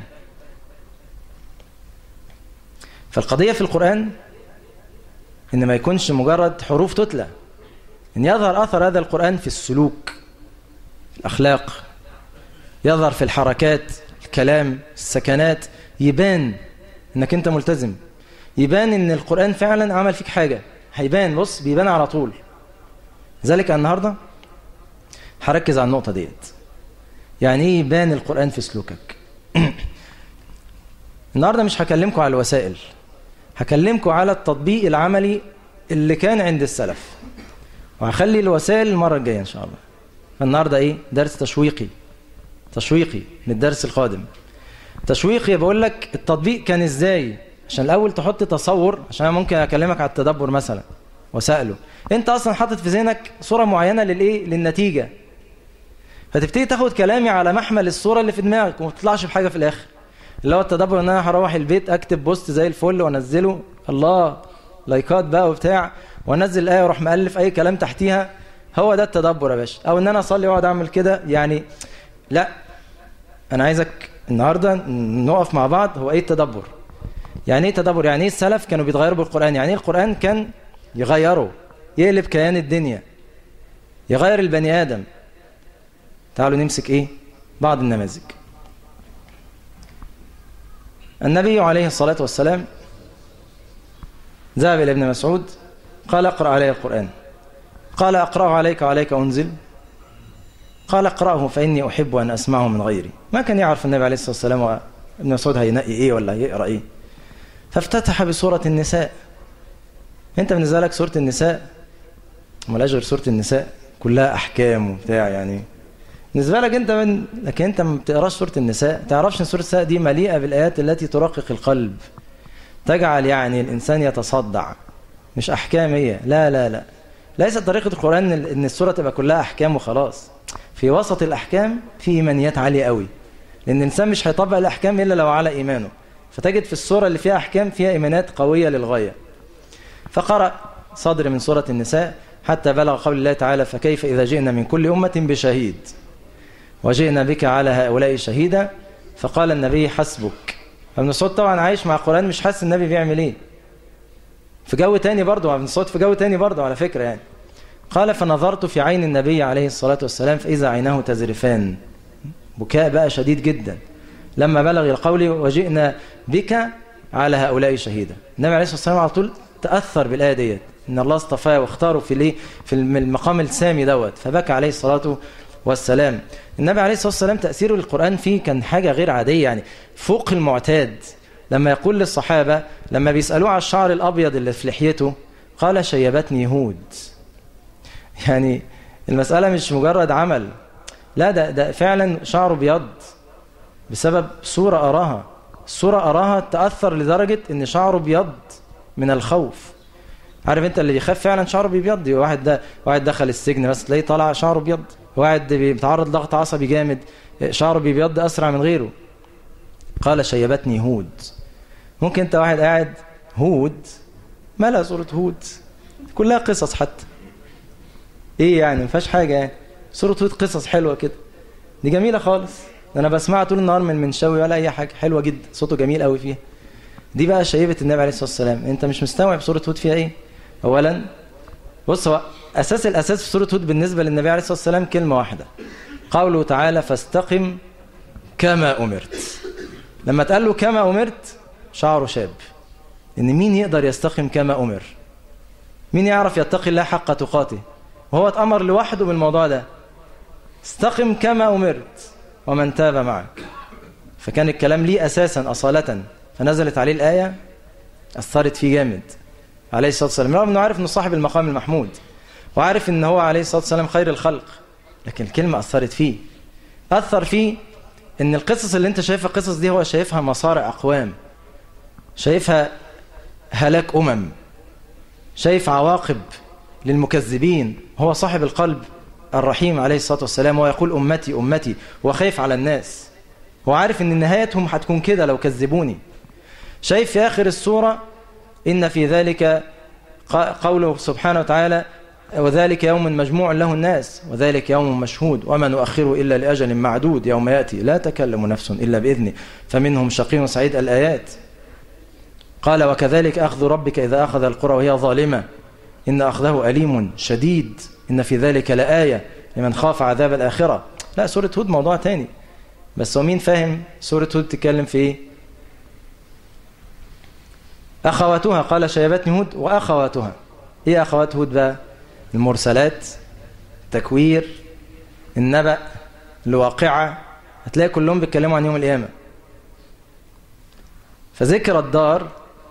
فالقضيه في القران ان ما يكونش مجرد حروف تتلى ان يظهر اثر هذا القران في السلوك الاخلاق يظهر في الحركات الكلام السكنات يبان انك انت ملتزم يبان ان القرآن فعلا عمل فيك حاجة هيبان بص بيبان على طول ذلك النهاردة هركز على النقطة ديت يعني ايه يبان القرآن في سلوكك النهاردة مش هكلمكم على الوسائل هكلمكم على التطبيق العملي اللي كان عند السلف وهخلي الوسائل المرة الجاية ان شاء الله فالنهاردة ايه درس تشويقي تشويقي من الدرس القادم تشويقي بقول لك التطبيق كان ازاي عشان الاول تحط تصور عشان انا ممكن اكلمك على التدبر مثلا وسأله انت اصلا حاطط في ذهنك صوره معينه للايه للنتيجه فتبتدي تاخد كلامي على محمل الصوره اللي في دماغك وما تطلعش بحاجه في الاخر اللي هو التدبر ان انا هروح البيت اكتب بوست زي الفل وانزله الله لايكات بقى وبتاع وانزل الايه واروح مالف اي كلام تحتيها هو ده التدبر يا باشا او ان انا اصلي واقعد اعمل كده يعني لا انا عايزك النهارده نقف مع بعض هو ايه التدبر يعني ايه تدبر يعني ايه السلف كانوا بيتغيروا بالقران يعني ايه القران كان يغيره يقلب كيان الدنيا يغير البني ادم تعالوا نمسك ايه بعض النماذج النبي عليه الصلاه والسلام ذهب الى ابن مسعود قال اقرا علي القران قال اقراه عليك وعليك انزل قال اقراه فاني احب ان اسمعه من غيري ما كان يعرف النبي عليه الصلاه والسلام ابن مسعود هينقي ايه ولا هيقرا ايه فافتتح بسورة النساء انت بالنسبة لك سورة النساء ملاش غير سورة النساء كلها احكام وبتاع يعني بالنسبة لك انت من لكن انت ما بتقراش سورة النساء تعرفش ان سورة النساء دي مليئة بالايات التي ترقق القلب تجعل يعني الانسان يتصدع مش احكام هي لا لا لا ليست طريقة القرآن ان السورة تبقى كلها احكام وخلاص في وسط الاحكام في ايمانيات عالية قوي لان الانسان مش هيطبق الاحكام الا لو على ايمانه فتجد في السورة اللي فيها أحكام فيها إيمانات قوية للغاية فقرأ صدر من سورة النساء حتى بلغ قول الله تعالى فكيف إذا جئنا من كل أمة بشهيد وجئنا بك على هؤلاء شهيدا فقال النبي حسبك ابن مسعود طبعا عايش مع القرآن مش حاسس النبي بيعمل ايه في جو تاني برضه ابن مسعود في جو تاني برضه على فكرة يعني قال فنظرت في عين النبي عليه الصلاة والسلام فإذا عيناه تزرفان بكاء بقى شديد جدا لما بلغ القول وجئنا بك على هؤلاء شهيدا النبي عليه الصلاة والسلام على طول تأثر بالآية ديت إن الله اصطفاه واختاره في ليه في المقام السامي دوت فبكى عليه الصلاة والسلام النبي عليه الصلاة والسلام تأثيره للقرآن فيه كان حاجة غير عادية يعني فوق المعتاد لما يقول للصحابة لما بيسألوه على الشعر الأبيض اللي في لحيته قال شيبتني هود يعني المسألة مش مجرد عمل لا ده, ده فعلا شعره بيض بسبب صورة أراها الصورة أراها تأثر لدرجة أن شعره بيض من الخوف عارف انت اللي بيخاف فعلا شعره بيبيض واحد ده واحد دخل السجن بس تلاقيه طالع شعره بيض واحد بيتعرض لضغط عصبي جامد شعره بيبيض اسرع من غيره قال شيبتني هود ممكن انت واحد قاعد هود مالها صورة هود كلها قصص حتى ايه يعني ما فيهاش حاجة يعني صورة هود قصص حلوة كده دي جميلة خالص ده انا بسمعها طول النهار من منشوي ولا اي حاجة حلوة جدا صوته جميل قوي فيها دي بقى شيبة النبي عليه الصلاة والسلام انت مش مستوعب صورة هود فيها ايه اولا بص هو اساس الاساس في سورة هود بالنسبة للنبي عليه الصلاة والسلام كلمة واحدة قوله تعالى فاستقم كما امرت لما تقال له كما امرت شعره شاب ان مين يقدر يستقم كما امر مين يعرف يتقي الله حق تقاته وهو اتأمر لوحده بالموضوع ده استقم كما امرت ومن تاب معك فكان الكلام ليه اساسا اصالة فنزلت عليه الآية أثرت فيه جامد عليه الصلاة والسلام رغم أنه عارف أنه صاحب المقام المحمود وعارف أنه هو عليه الصلاة والسلام خير الخلق لكن الكلمة أثرت فيه أثر فيه أن القصص اللي أنت شايفها القصص دي هو شايفها مصارع أقوام شايفها هلاك أمم شايف عواقب للمكذبين هو صاحب القلب الرحيم عليه الصلاة والسلام ويقول أمتي أمتي وخايف على الناس وعارف أن نهايتهم هتكون كده لو كذبوني شايف في آخر السورة إن في ذلك قوله سبحانه وتعالى وذلك يوم مجموع له الناس وذلك يوم مشهود وما نؤخره إلا لأجل معدود يوم يأتي لا تكلم نفس إلا بإذنه فمنهم شقي وسعيد الآيات قال وكذلك أخذ ربك إذا أخذ القرى وهي ظالمة إن أخذه أليم شديد إن في ذلك لآية لمن خاف عذاب الآخرة لا سورة هود موضوع تاني بس هو مين فاهم سورة هود تتكلم في إيه أخواتها قال شيبتني هود وأخواتها إيه أخوات هود بقى المرسلات تكوير النبأ الواقعة هتلاقي كلهم بيتكلموا عن يوم القيامة فذكر الدار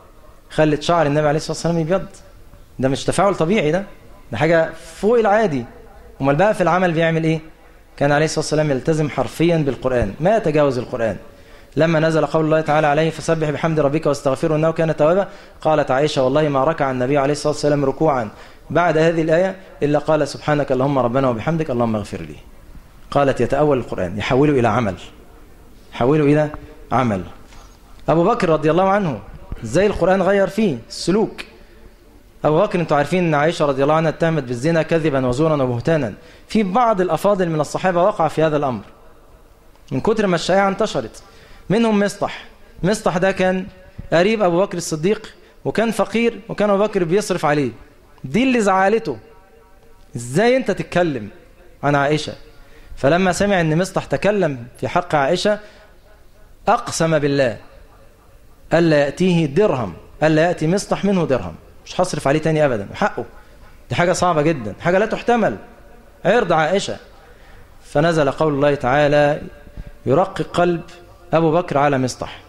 خلت شعر النبي عليه الصلاة والسلام يبيض ده مش تفاعل طبيعي ده ده حاجة فوق العادي امال بقى في العمل بيعمل ايه كان عليه الصلاة والسلام يلتزم حرفيا بالقرآن ما يتجاوز القرآن لما نزل قول الله تعالى عليه فسبح بحمد ربك واستغفره انه كان توابا قالت عائشة والله ما ركع النبي عليه الصلاة والسلام ركوعا بعد هذه الآية إلا قال سبحانك اللهم ربنا وبحمدك اللهم اغفر لي قالت يتأول القرآن يحوله إلى عمل يحوله إلى عمل أبو بكر رضي الله عنه ازاي القرآن غير فيه السلوك أبو بكر انتوا عارفين أن عائشة رضي الله عنها اتهمت بالزنا كذبا وزورا وبهتانا في بعض الأفاضل من الصحابة وقع في هذا الأمر من كتر ما الشائعة انتشرت منهم مصطح مصطح ده كان قريب أبو بكر الصديق وكان فقير وكان أبو بكر بيصرف عليه دي اللي زعلته ازاي انت تتكلم عن عائشة فلما سمع ان مصطح تكلم في حق عائشة أقسم بالله ألا يأتيه درهم ألا يأتي مصطح منه درهم مش هصرف عليه تاني أبدا حقه دي حاجة صعبة جدا حاجة لا تحتمل عرض عائشة فنزل قول الله تعالى يرقق قلب أبو بكر على مصطح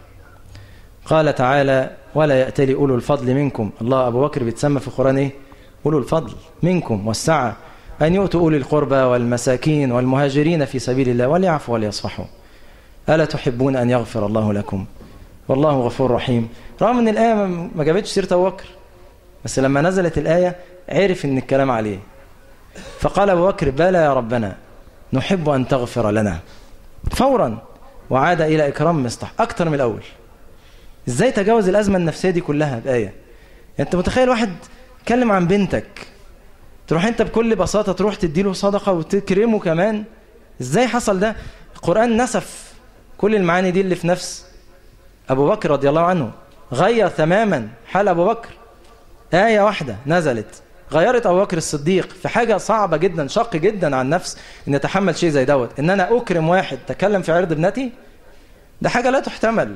قال تعالى ولا يأتلي أولو الفضل منكم الله أبو بكر بيتسمى في القرآن إيه أولو الفضل منكم والسعة أن يؤتوا أولي القربى والمساكين والمهاجرين في سبيل الله وليعفوا وليصفحوا ألا تحبون أن يغفر الله لكم والله غفور رحيم رغم أن الآية ما جابتش سيرة أبو بكر بس لما نزلت الآية عرف أن الكلام عليه فقال أبو بكر بلى يا ربنا نحب أن تغفر لنا فورا وعاد إلى إكرام مصطح أكتر من الأول إزاي تجاوز الأزمة النفسية دي كلها بآية يعني أنت متخيل واحد تكلم عن بنتك تروح أنت بكل بساطة تروح تديله صدقة وتكرمه كمان إزاي حصل ده القرآن نسف كل المعاني دي اللي في نفس أبو بكر رضي الله عنه غير تماما حال أبو بكر آية واحدة نزلت غيرت أبو بكر الصديق في حاجة صعبة جدا شق جدا عن النفس أن يتحمل شيء زي دوت أن أنا أكرم واحد تكلم في عرض ابنتي ده حاجة لا تحتمل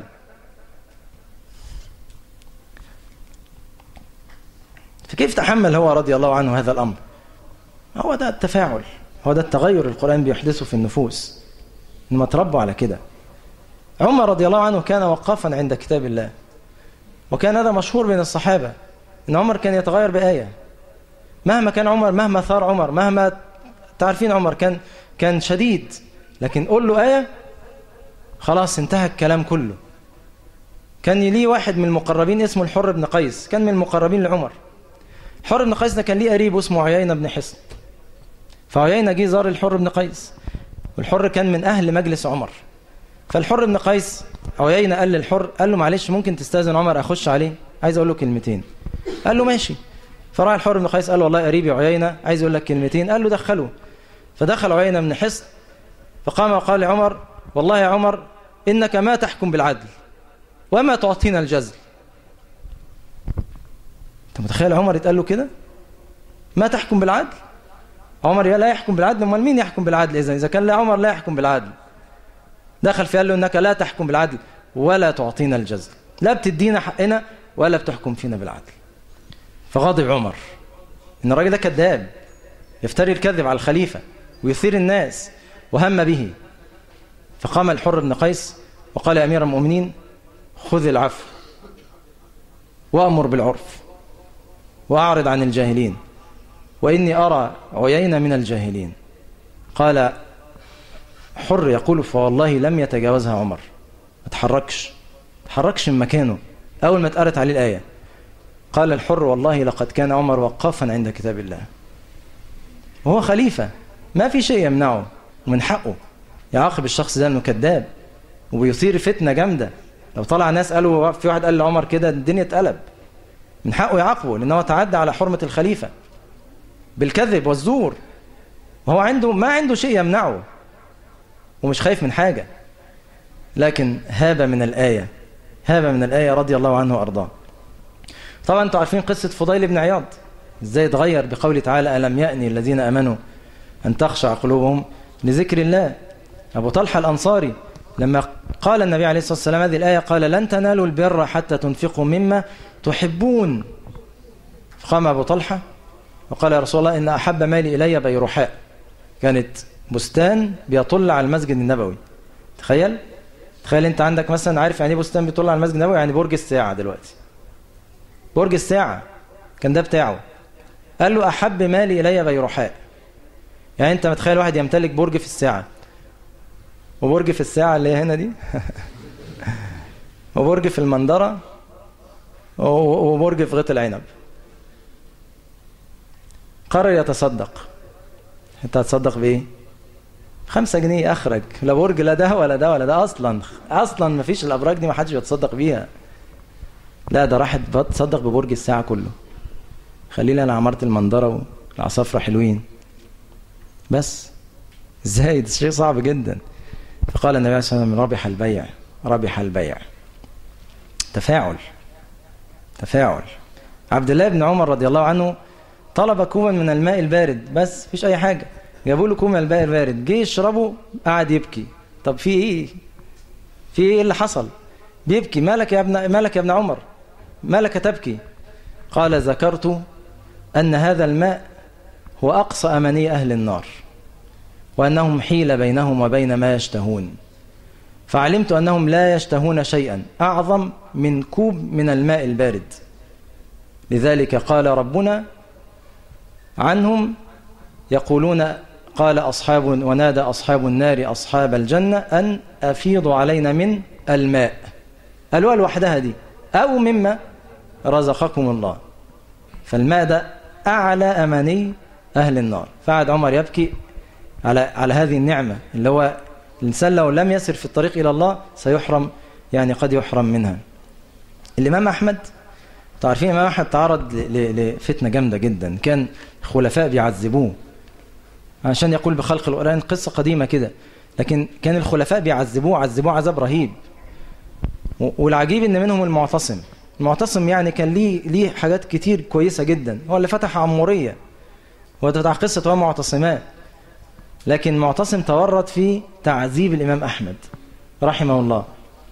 فكيف تحمل هو رضي الله عنه هذا الأمر هو ده التفاعل هو ده التغير القرآن بيحدثه في النفوس إنما تربوا على كده عمر رضي الله عنه كان وقافا عند كتاب الله وكان هذا مشهور بين الصحابة إن عمر كان يتغير بآية مهما كان عمر مهما ثار عمر مهما تعرفين عمر كان كان شديد لكن قول له آية خلاص انتهى الكلام كله كان ليه واحد من المقربين اسمه الحر بن قيس كان من المقربين لعمر الحر بن قيس ده كان ليه قريب اسمه عيينة بن حصن فعيينة جه زار الحر بن قيس والحر كان من أهل مجلس عمر فالحر بن قيس عيينة قال للحر قال له معلش ممكن تستاذن عمر أخش عليه عايز أقول له كلمتين قال له ماشي فراح الحر بن قيس قال له والله قريبي عيينة عايز أقول لك كلمتين قال له دخله فدخل عيينة بن حصن فقام وقال لعمر والله يا عمر إنك ما تحكم بالعدل وما تعطينا الجزل انت متخيل عمر يتقال له كده ما تحكم بالعدل عمر لا يحكم بالعدل امال مين يحكم بالعدل اذا اذا كان لا عمر لا يحكم بالعدل دخل في قال له انك لا تحكم بالعدل ولا تعطينا الجزل لا بتدينا حقنا ولا بتحكم فينا بالعدل فغضب عمر ان الراجل ده كذاب يفتري الكذب على الخليفه ويثير الناس وهم به فقام الحر بن قيس وقال يا امير المؤمنين خذ العفو وامر بالعرف واعرض عن الجاهلين واني ارى عيين من الجاهلين قال حر يقول فوالله لم يتجاوزها عمر ما تحركش تحركش من مكانه اول ما اتقرت عليه الايه قال الحر والله لقد كان عمر وقافا عند كتاب الله وهو خليفه ما في شيء يمنعه ومن حقه يعاقب الشخص ده انه كذاب وبيثير فتنه جامده لو طلع ناس قالوا في واحد قال لعمر كده الدنيا اتقلب من حقه يعاقبه لانه تعدى على حرمه الخليفه بالكذب والزور وهو عنده ما عنده شيء يمنعه ومش خايف من حاجه لكن هاب من الايه هاب من الايه رضي الله عنه وارضاه طبعا انتوا عارفين قصه فضيل بن عياض ازاي اتغير بقوله تعالى الم يأني الذين امنوا ان تخشع قلوبهم لذكر الله ابو طلحه الانصاري لما قال النبي عليه الصلاة والسلام هذه الآية قال لن تنالوا البر حتى تنفقوا مما تحبون فقام أبو طلحة وقال يا رسول الله إن أحب مالي إلي بيرحاء كانت بستان بيطل على المسجد النبوي تخيل تخيل انت عندك مثلا عارف يعني ايه بستان بيطل على المسجد النبوي يعني برج الساعة دلوقتي برج الساعة كان ده بتاعه قال له أحب مالي إلي بيرحاء يعني انت متخيل واحد يمتلك برج في الساعة وبرج في الساعة اللي هي هنا دي وبرج في المندرة وبرج في غيط العنب قرر يتصدق انت هتصدق بايه خمسة جنيه اخرج لا برج لا ده ولا ده ولا ده اصلا اصلا ما فيش الابراج دي ما حدش بيتصدق بيها لا ده راح تصدق ببرج الساعة كله خلينا انا عمارة المندرة والعصافرة حلوين بس ازاي ده شيء صعب جدا فقال النبي صلى الله عليه وسلم ربح البيع ربح البيع تفاعل تفاعل عبد الله بن عمر رضي الله عنه طلب كوبا من الماء البارد بس مفيش اي حاجه جابوا له كوب من الماء البارد جه يشربه قعد يبكي طب في ايه في ايه اللي حصل بيبكي مالك يا ابن مالك يا ابن عمر مالك تبكي قال ذكرت ان هذا الماء هو اقصى اماني اهل النار وأنهم حيل بينهم وبين ما يشتهون فعلمت أنهم لا يشتهون شيئا أعظم من كوب من الماء البارد لذلك قال ربنا عنهم يقولون قال أصحاب ونادى أصحاب النار أصحاب الجنة أن أفيضوا علينا من الماء الوال وحدها دي أو مما رزقكم الله فالماء ده أعلى أماني أهل النار فعد عمر يبكي على على هذه النعمة اللي هو الإنسان لو لم يسر في الطريق إلى الله سيحرم يعني قد يحرم منها الإمام أحمد تعرفين الإمام أحمد تعرض لفتنة جامدة جدا كان الخلفاء بيعذبوه عشان يقول بخلق القرآن قصة قديمة كده لكن كان الخلفاء بيعذبوه عذبوه عذاب رهيب والعجيب ان منهم المعتصم المعتصم يعني كان ليه ليه حاجات كتير كويسة جدا هو اللي فتح عمورية هو فتح قصة هو معتصمات لكن معتصم تورط في تعذيب الإمام أحمد رحمه الله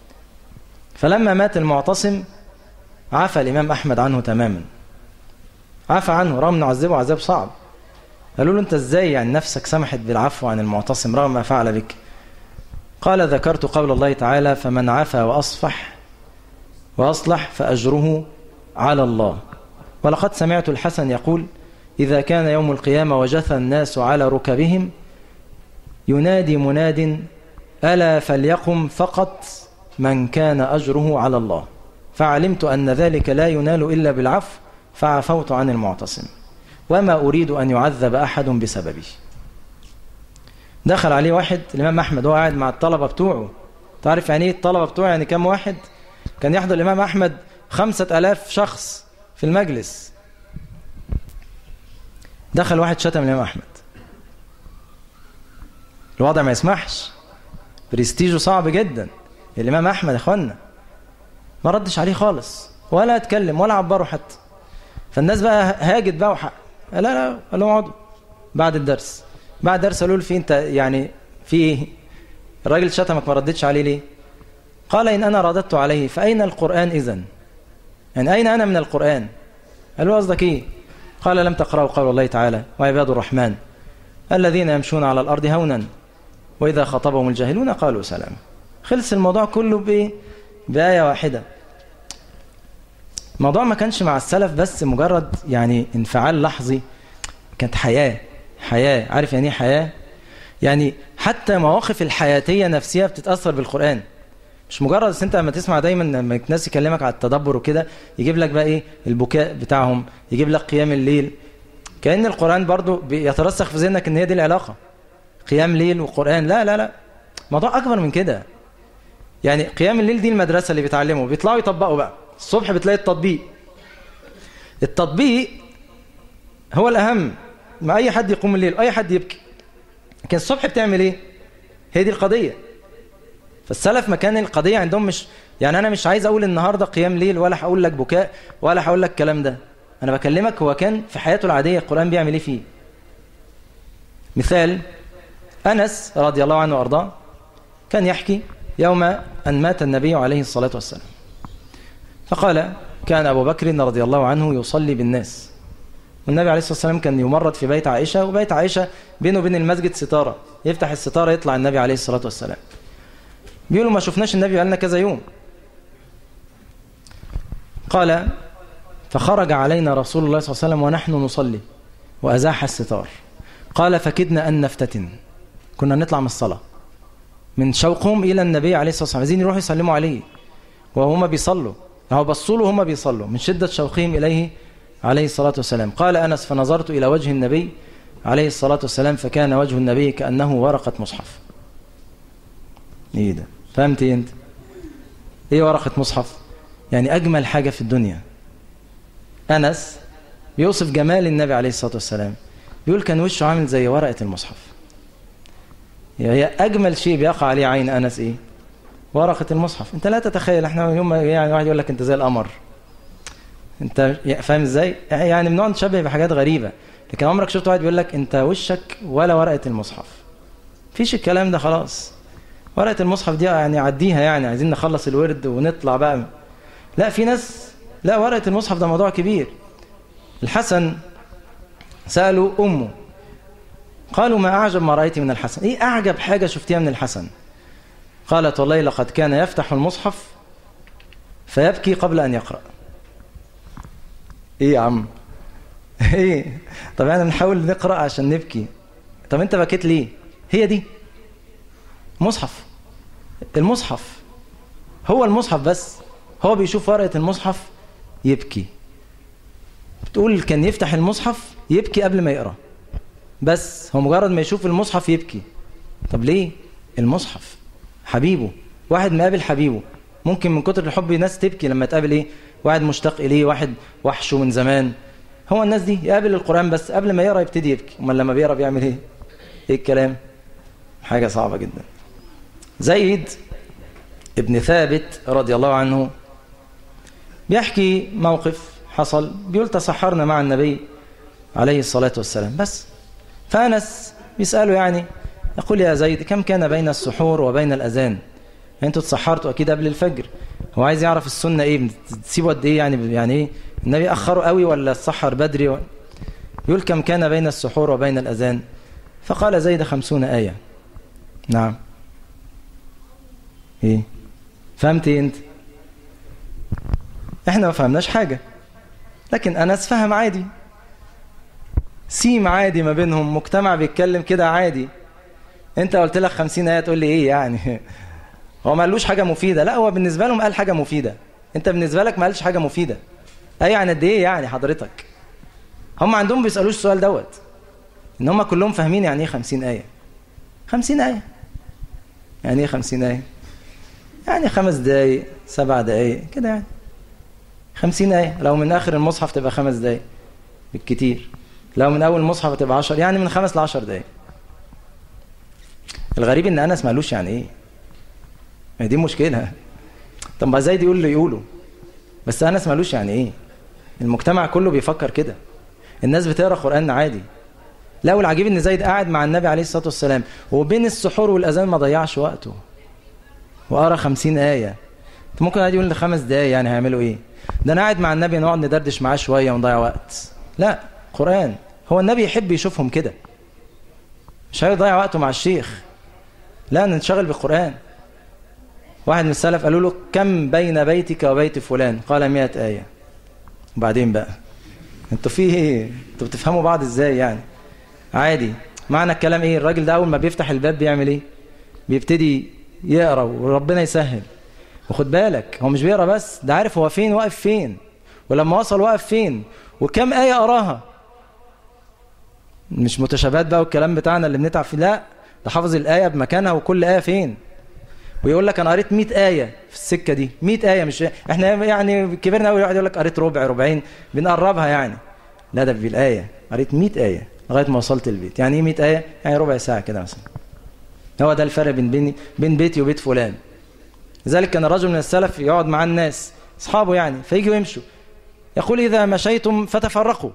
فلما مات المعتصم عفى الإمام أحمد عنه تماما عفى عنه رغم أنه عذبه عذاب صعب قالوا له أنت إزاي يعني نفسك سمحت بالعفو عن المعتصم رغم ما فعل بك قال ذكرت قول الله تعالى فمن عفى وأصفح وأصلح فأجره على الله ولقد سمعت الحسن يقول إذا كان يوم القيامة وجثى الناس على ركبهم ينادي مناد ألا فليقم فقط من كان أجره على الله فعلمت أن ذلك لا ينال إلا بالعفو فعفوت عن المعتصم وما أريد أن يعذب أحد بسببي دخل عليه واحد الإمام أحمد هو قاعد مع الطلبة بتوعه تعرف يعني ايه الطلبة بتوعه يعني كم واحد كان يحضر الإمام أحمد خمسة ألاف شخص في المجلس دخل واحد شتم الإمام أحمد الوضع ما يسمحش برستيجه صعب جدا الإمام أحمد يا أخوانا ما ردش عليه خالص ولا اتكلم ولا عبره حتى فالناس بقى هاجت بقى وحق لا لا قال لهم اقعدوا بعد الدرس بعد الدرس قالوا له في انت يعني في ايه الراجل شتمك ما ردتش عليه ليه قال ان انا رددت عليه فاين القران اذا يعني اين انا من القران قال له قصدك ايه قال لم تقرأوا قول الله تعالى وعباد الرحمن الذين يمشون على الأرض هونا وإذا خطبهم الجاهلون قالوا سلام خلص الموضوع كله بإيه؟ بآية واحدة الموضوع ما كانش مع السلف بس مجرد يعني انفعال لحظي كانت حياة حياة عارف يعني ايه حياة يعني حتى مواقف الحياتية نفسها بتتأثر بالقرآن مش مجرد بس انت لما تسمع دايما لما الناس يكلمك على التدبر وكده يجيب لك بقى ايه البكاء بتاعهم يجيب لك قيام الليل كأن القرآن برضو بيترسخ في ذهنك ان هي دي العلاقة قيام ليل وقرآن لا لا لا موضوع أكبر من كده يعني قيام الليل دي المدرسة اللي بيتعلموا بيطلعوا يطبقوا بقى الصبح بتلاقي التطبيق التطبيق هو الأهم ما أي حد يقوم الليل أي حد يبكي لكن الصبح بتعمل إيه هي دي القضية فالسلف مكان القضية عندهم مش يعني أنا مش عايز أقول النهاردة قيام ليل ولا هقول لك بكاء ولا هقول لك الكلام ده أنا بكلمك هو كان في حياته العادية القرآن بيعمل إيه فيه مثال أنس رضي الله عنه وأرضاه كان يحكي يوم أن مات النبي عليه الصلاة والسلام فقال كان أبو بكر رضي الله عنه يصلي بالناس والنبي عليه الصلاة والسلام كان يمرض في بيت عائشة وبيت عائشة بينه وبين المسجد ستارة يفتح الستارة يطلع النبي عليه الصلاة والسلام بيقولوا ما شفناش النبي بقالنا كذا يوم قال فخرج علينا رسول الله صلى الله عليه وسلم ونحن نصلي وأزاح الستار قال فكدنا أن نفتتن كنا نطلع من الصلاة من شوقهم إلى النبي عليه الصلاة والسلام عايزين يروحوا يسلموا عليه وهم بيصلوا هو بصوا له وهم بيصلوا من شدة شوقهم إليه عليه الصلاة والسلام قال أنس فنظرت إلى وجه النبي عليه الصلاة والسلام فكان وجه النبي كأنه ورقة مصحف ايه ده فهمت ايه انت ايه ورقة مصحف يعني اجمل حاجة في الدنيا انس بيوصف جمال النبي عليه الصلاة والسلام بيقول كان وشه عامل زي ورقة المصحف هي اجمل شيء بيقع عليه عين انس ايه ورقة المصحف انت لا تتخيل احنا يوم يعني واحد يقول لك انت زي القمر انت فاهم ازاي يعني بنقعد نشبه بحاجات غريبة لكن عمرك شفت واحد بيقول لك انت وشك ولا ورقة المصحف فيش الكلام ده خلاص ورقة المصحف دي يعني عديها يعني عايزين نخلص الورد ونطلع بقى لا في ناس لا ورقة المصحف ده موضوع كبير الحسن سألوا أمه قالوا ما أعجب ما رأيت من الحسن إيه أعجب حاجة شفتيها من الحسن قالت والله لقد كان يفتح المصحف فيبكي قبل أن يقرأ إيه يا عم إيه طب يعني نحاول نقرأ عشان نبكي طب أنت بكيت ليه هي دي مصحف المصحف هو المصحف بس هو بيشوف ورقة المصحف يبكي بتقول كان يفتح المصحف يبكي قبل ما يقرأ بس هو مجرد ما يشوف المصحف يبكي طب ليه المصحف حبيبه واحد مقابل حبيبه ممكن من كتر الحب ناس تبكي لما تقابل ايه واحد مشتاق اليه واحد وحشه من زمان هو الناس دي يقابل القرآن بس قبل ما يقرأ يبتدي يبكي امال لما بيقرأ بيعمل ايه ايه الكلام حاجة صعبة جدا زيد ابن ثابت رضي الله عنه بيحكي موقف حصل بيقول تسحرنا مع النبي عليه الصلاة والسلام بس فأنس بيسأله يعني يقول يا زيد كم كان بين السحور وبين الأذان يعني انتوا تسحرتوا أكيد قبل الفجر هو عايز يعرف السنة ايه تسيبه قد ايه يعني يعني ايه النبي اخره قوي ولا السحر بدري و... يقول كم كان بين السحور وبين الاذان فقال زيد خمسون آية نعم ايه فهمت إيه انت احنا ما فهمناش حاجة لكن انس فهم عادي سيم عادي ما بينهم مجتمع بيتكلم كده عادي انت قلت لك خمسين آية تقول لي ايه يعني هو ما قالوش حاجة مفيدة لا هو بالنسبة لهم قال حاجة مفيدة انت بالنسبة لك ما قالش حاجة مفيدة اي عن قد ايه يعني حضرتك هم عندهم بيسألوش السؤال دوت ان هم كلهم فاهمين يعني ايه خمسين آية خمسين آية يعني ايه خمسين آية يعني خمس دقايق سبع دقايق كده يعني خمسين آية لو من آخر المصحف تبقى خمس دقايق بالكتير لو من أول المصحف تبقى عشر يعني من خمس لعشر دقايق الغريب ان أنس مالوش يعني ايه ما دي مشكلة طب ما زي دي يقول اللي يقوله بس أنس مالوش يعني ايه المجتمع كله بيفكر كده الناس بتقرا قرآن عادي لا والعجيب ان زيد قاعد مع النبي عليه الصلاة والسلام وبين السحور والأذان ما ضيعش وقته وقرا خمسين آية انت ممكن عادي يقول لي خمس دقايق يعني هيعملوا ايه ده انا قاعد مع النبي نقعد ندردش معاه شوية ونضيع وقت لا قرآن هو النبي يحب يشوفهم كده مش هيضيع وقته مع الشيخ لا ننشغل بالقرآن واحد من السلف قالوا له كم بين بيتك وبيت فلان قال مئة آية وبعدين بقى انتوا فيه ايه انتوا بتفهموا بعض ازاي يعني عادي معنى الكلام ايه الراجل ده اول ما بيفتح الباب بيعمل ايه بيبتدي يقرا وربنا يسهل وخد بالك هو مش بيقرا بس ده عارف هو فين واقف فين ولما وصل واقف فين وكم آية قراها مش متشابهات بقى والكلام بتاعنا اللي بنتعب فيه لا ده حافظ الآية بمكانها وكل آية فين ويقول لك انا قريت 100 آية في السكة دي 100 آية مش احنا يعني كبرنا قوي واحد يقول لك قريت ربع ربعين بنقربها يعني لا ده بالآية قريت 100 آية لغاية ما وصلت البيت يعني ايه 100 آية يعني ربع ساعة كده مثلا هو ده الفرق بين بين بين بيتي وبيت فلان لذلك كان رجل من السلف يقعد مع الناس اصحابه يعني فيجوا يمشوا يقول إذا مشيتم فتفرقوا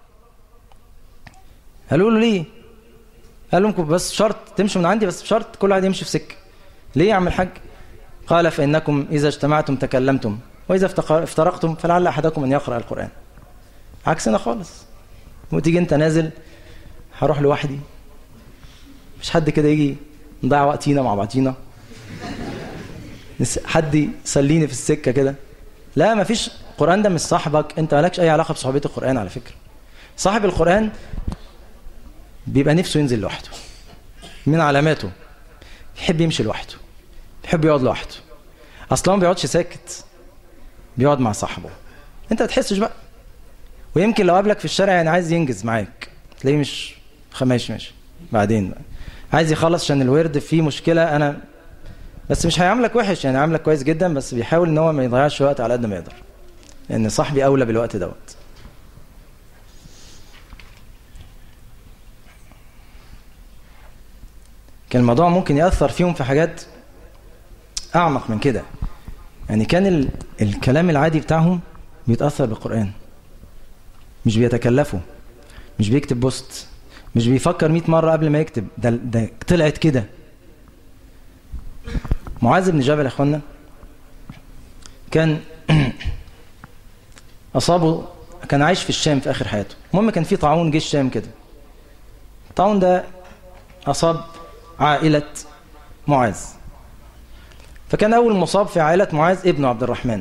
قالوا له ليه قال لهم بس شرط تمشوا من عندي بس بشرط كل واحد يمشي في سكه ليه يا عم الحاج قال فإنكم إذا اجتمعتم تكلمتم وإذا افترقتم فلعل أحدكم أن يقرأ القرآن عكسنا خالص وتيجي أنت نازل هروح لوحدي مش حد كده يجي نضيع وقتينا مع بعضينا حد يسليني في السكة كده لا ما فيش القرآن ده مش صاحبك انت مالكش اي علاقة بصحبية القرآن على فكرة صاحب القرآن بيبقى نفسه ينزل لوحده من علاماته يحب يمشي لوحده يحب يقعد لوحده اصلا ما بيقعدش ساكت بيقعد مع صاحبه انت ما تحسش بقى ويمكن لو قابلك في الشارع يعني عايز ينجز معاك تلاقيه مش خماش ماشي بعدين بقى عايز يخلص عشان الورد فيه مشكلة انا بس مش هيعاملك وحش يعني عاملك كويس جدا بس بيحاول ان هو ما يضيعش وقت على قد ما يقدر لان صاحبي اولى بالوقت دوت كان الموضوع ممكن يأثر فيهم في حاجات أعمق من كده يعني كان ال... الكلام العادي بتاعهم بيتأثر بالقرآن مش بيتكلفوا مش بيكتب بوست مش بيفكر 100 مرة قبل ما يكتب ده, ده طلعت كده معاذ بن جبل يا اخوانا كان أصابه كان عايش في الشام في آخر حياته المهم كان في طاعون جه الشام كده الطاعون ده أصاب عائلة معاذ فكان أول مصاب في عائلة معاذ ابن عبد الرحمن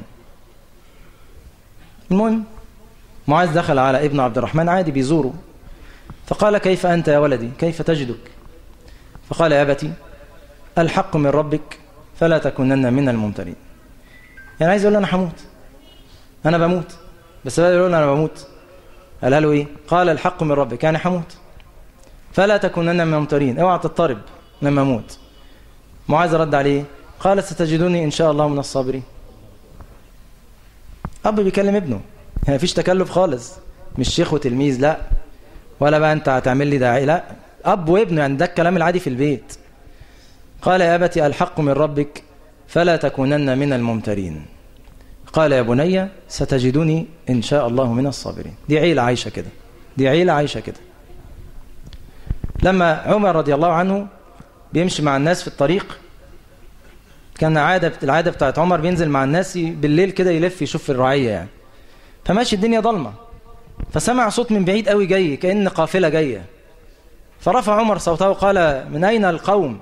المهم معاذ دخل على ابن عبد الرحمن عادي بيزوره فقال كيف أنت يا ولدي كيف تجدك فقال يا أبتي الحق من ربك فلا تكونن من الممترين يعني عايز يقول له أنا هموت أنا بموت بس بدل يقول له أنا بموت قال له إيه قال الحق من ربك يعني هموت فلا تكونن من الممترين اوعى تضطرب لما اموت معاذ رد عليه قال ستجدوني ان شاء الله من الصابرين اب بيكلم ابنه يعني مفيش تكلف خالص مش شيخ وتلميذ لا ولا بقى انت هتعمل لي داعي لا اب وابنه يعني ده الكلام العادي في البيت قال يا ابتي الحق من ربك فلا تكونن من الممترين قال يا بني ستجدني ان شاء الله من الصابرين دي عيله عايشه كده دي عيله عايشه كده لما عمر رضي الله عنه بيمشي مع الناس في الطريق كان عادة العادة بتاعت عمر بينزل مع الناس بالليل كده يلف يشوف الرعية يعني فماشي الدنيا ضلمة فسمع صوت من بعيد قوي جاي كأن قافلة جاية فرفع عمر صوته وقال من أين القوم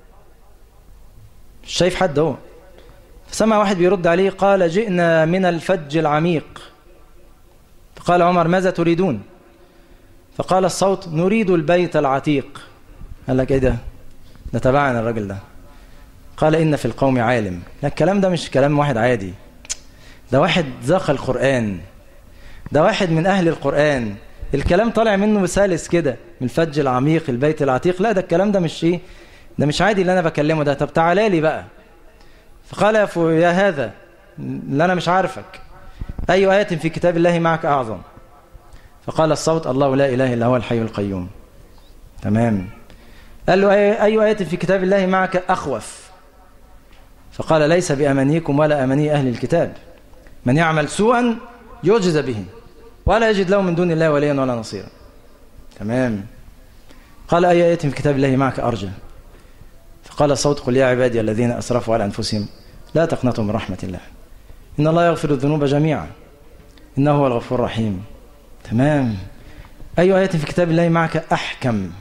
مش شايف حد هو فسمع واحد بيرد عليه قال جئنا من الفج العميق فقال عمر ماذا تريدون فقال الصوت نريد البيت العتيق قال لك ايه ده ده تبعنا الراجل ده قال إن في القوم عالم لا الكلام ده مش كلام واحد عادي ده واحد ذاق القرآن ده واحد من أهل القرآن الكلام طالع منه سلس كده من الفج العميق البيت العتيق لا ده الكلام ده مش ايه ده مش عادي اللي انا بكلمه ده طب تعالى لي بقى فقال يا, يا هذا اللي انا مش عارفك اي ايه في كتاب الله معك اعظم فقال الصوت الله لا اله الا هو الحي القيوم تمام قال له اي ايه في كتاب الله معك اخوف فقال ليس بامانيكم ولا اماني اهل الكتاب من يعمل سوءا يجز به ولا يجد له من دون الله وليا ولا نصيرا تمام قال أي آية في كتاب الله معك أرجى فقال الصوت قل يا عبادي الذين أسرفوا على أنفسهم لا تقنطوا من رحمة الله إن الله يغفر الذنوب جميعا إنه هو الغفور الرحيم تمام أي آية في كتاب الله معك أحكم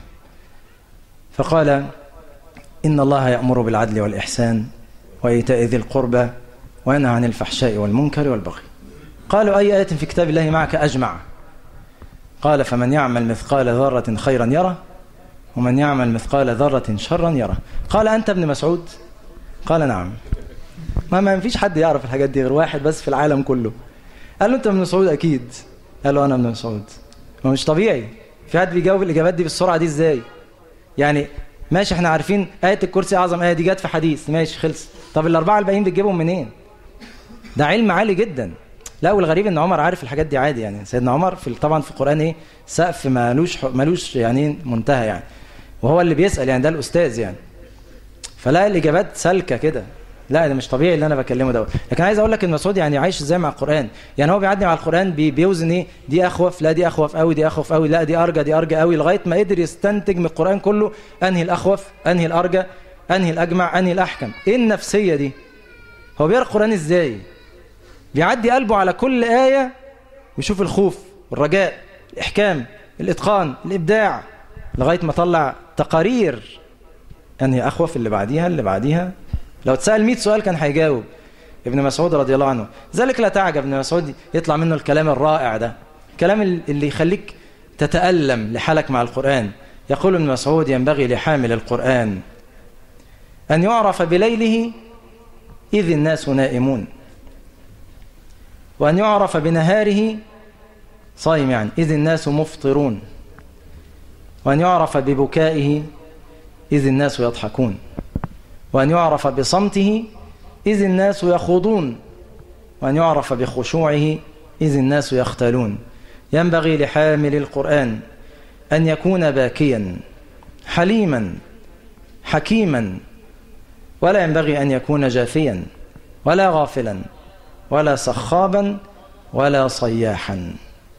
فقال إن الله يأمر بالعدل والإحسان وإيتاء ذي القربى وينهى عن الفحشاء والمنكر والبغي قالوا أي آية في كتاب الله معك أجمع قال فمن يعمل مثقال ذرة خيرا يره ومن يعمل مثقال ذرة شرا يره قال أنت ابن مسعود قال نعم ما ما فيش حد يعرف الحاجات دي غير واحد بس في العالم كله قال له أنت ابن مسعود أكيد قال له أنا ابن مسعود ما مش طبيعي في حد بيجاوب الإجابات دي بالسرعة دي إزاي يعني ماشي احنا عارفين آية الكرسي أعظم آية دي جت في حديث ماشي خلص طب الأربعة الباقيين بتجيبهم منين ده علم عالي جدا لا والغريب ان عمر عارف الحاجات دي عادي يعني سيدنا عمر في طبعا في القران ايه سقف مالوش مالوش يعني منتهى يعني وهو اللي بيسال يعني ده الاستاذ يعني فلا الاجابات سالكه كده لا ده مش طبيعي اللي انا بكلمه دوت لكن عايز اقول لك ان مسعود يعني عايش ازاي مع القران يعني هو بيعدي مع القران بي بيوزن ايه دي اخوف لا دي اخوف قوي دي اخوف قوي لا دي ارجى دي ارجى قوي لغايه ما قدر يستنتج من القران كله انهي الاخوف انهي الارجى انهي الاجمع انهي الاحكم ايه النفسيه دي هو بيقرا القران ازاي بيعدي قلبه على كل آية ويشوف الخوف والرجاء الإحكام الإتقان الإبداع لغاية ما طلع تقارير أنهي أخوف اللي بعديها اللي بعديها لو تسأل 100 سؤال كان هيجاوب ابن مسعود رضي الله عنه ذلك لا تعجب ابن مسعود يطلع منه الكلام الرائع ده الكلام اللي يخليك تتألم لحالك مع القرآن يقول ابن مسعود ينبغي لحامل القرآن أن يعرف بليله إذ الناس نائمون وأن يعرف بنهاره صايم يعني إذ الناس مفطرون وأن يعرف ببكائه إذ الناس يضحكون وأن يعرف بصمته إذ الناس يخوضون وأن يعرف بخشوعه إذ الناس يختالون ينبغي لحامل القرآن أن يكون باكيا حليما حكيما ولا ينبغي أن يكون جافيا ولا غافلا ولا سخابا ولا صياحا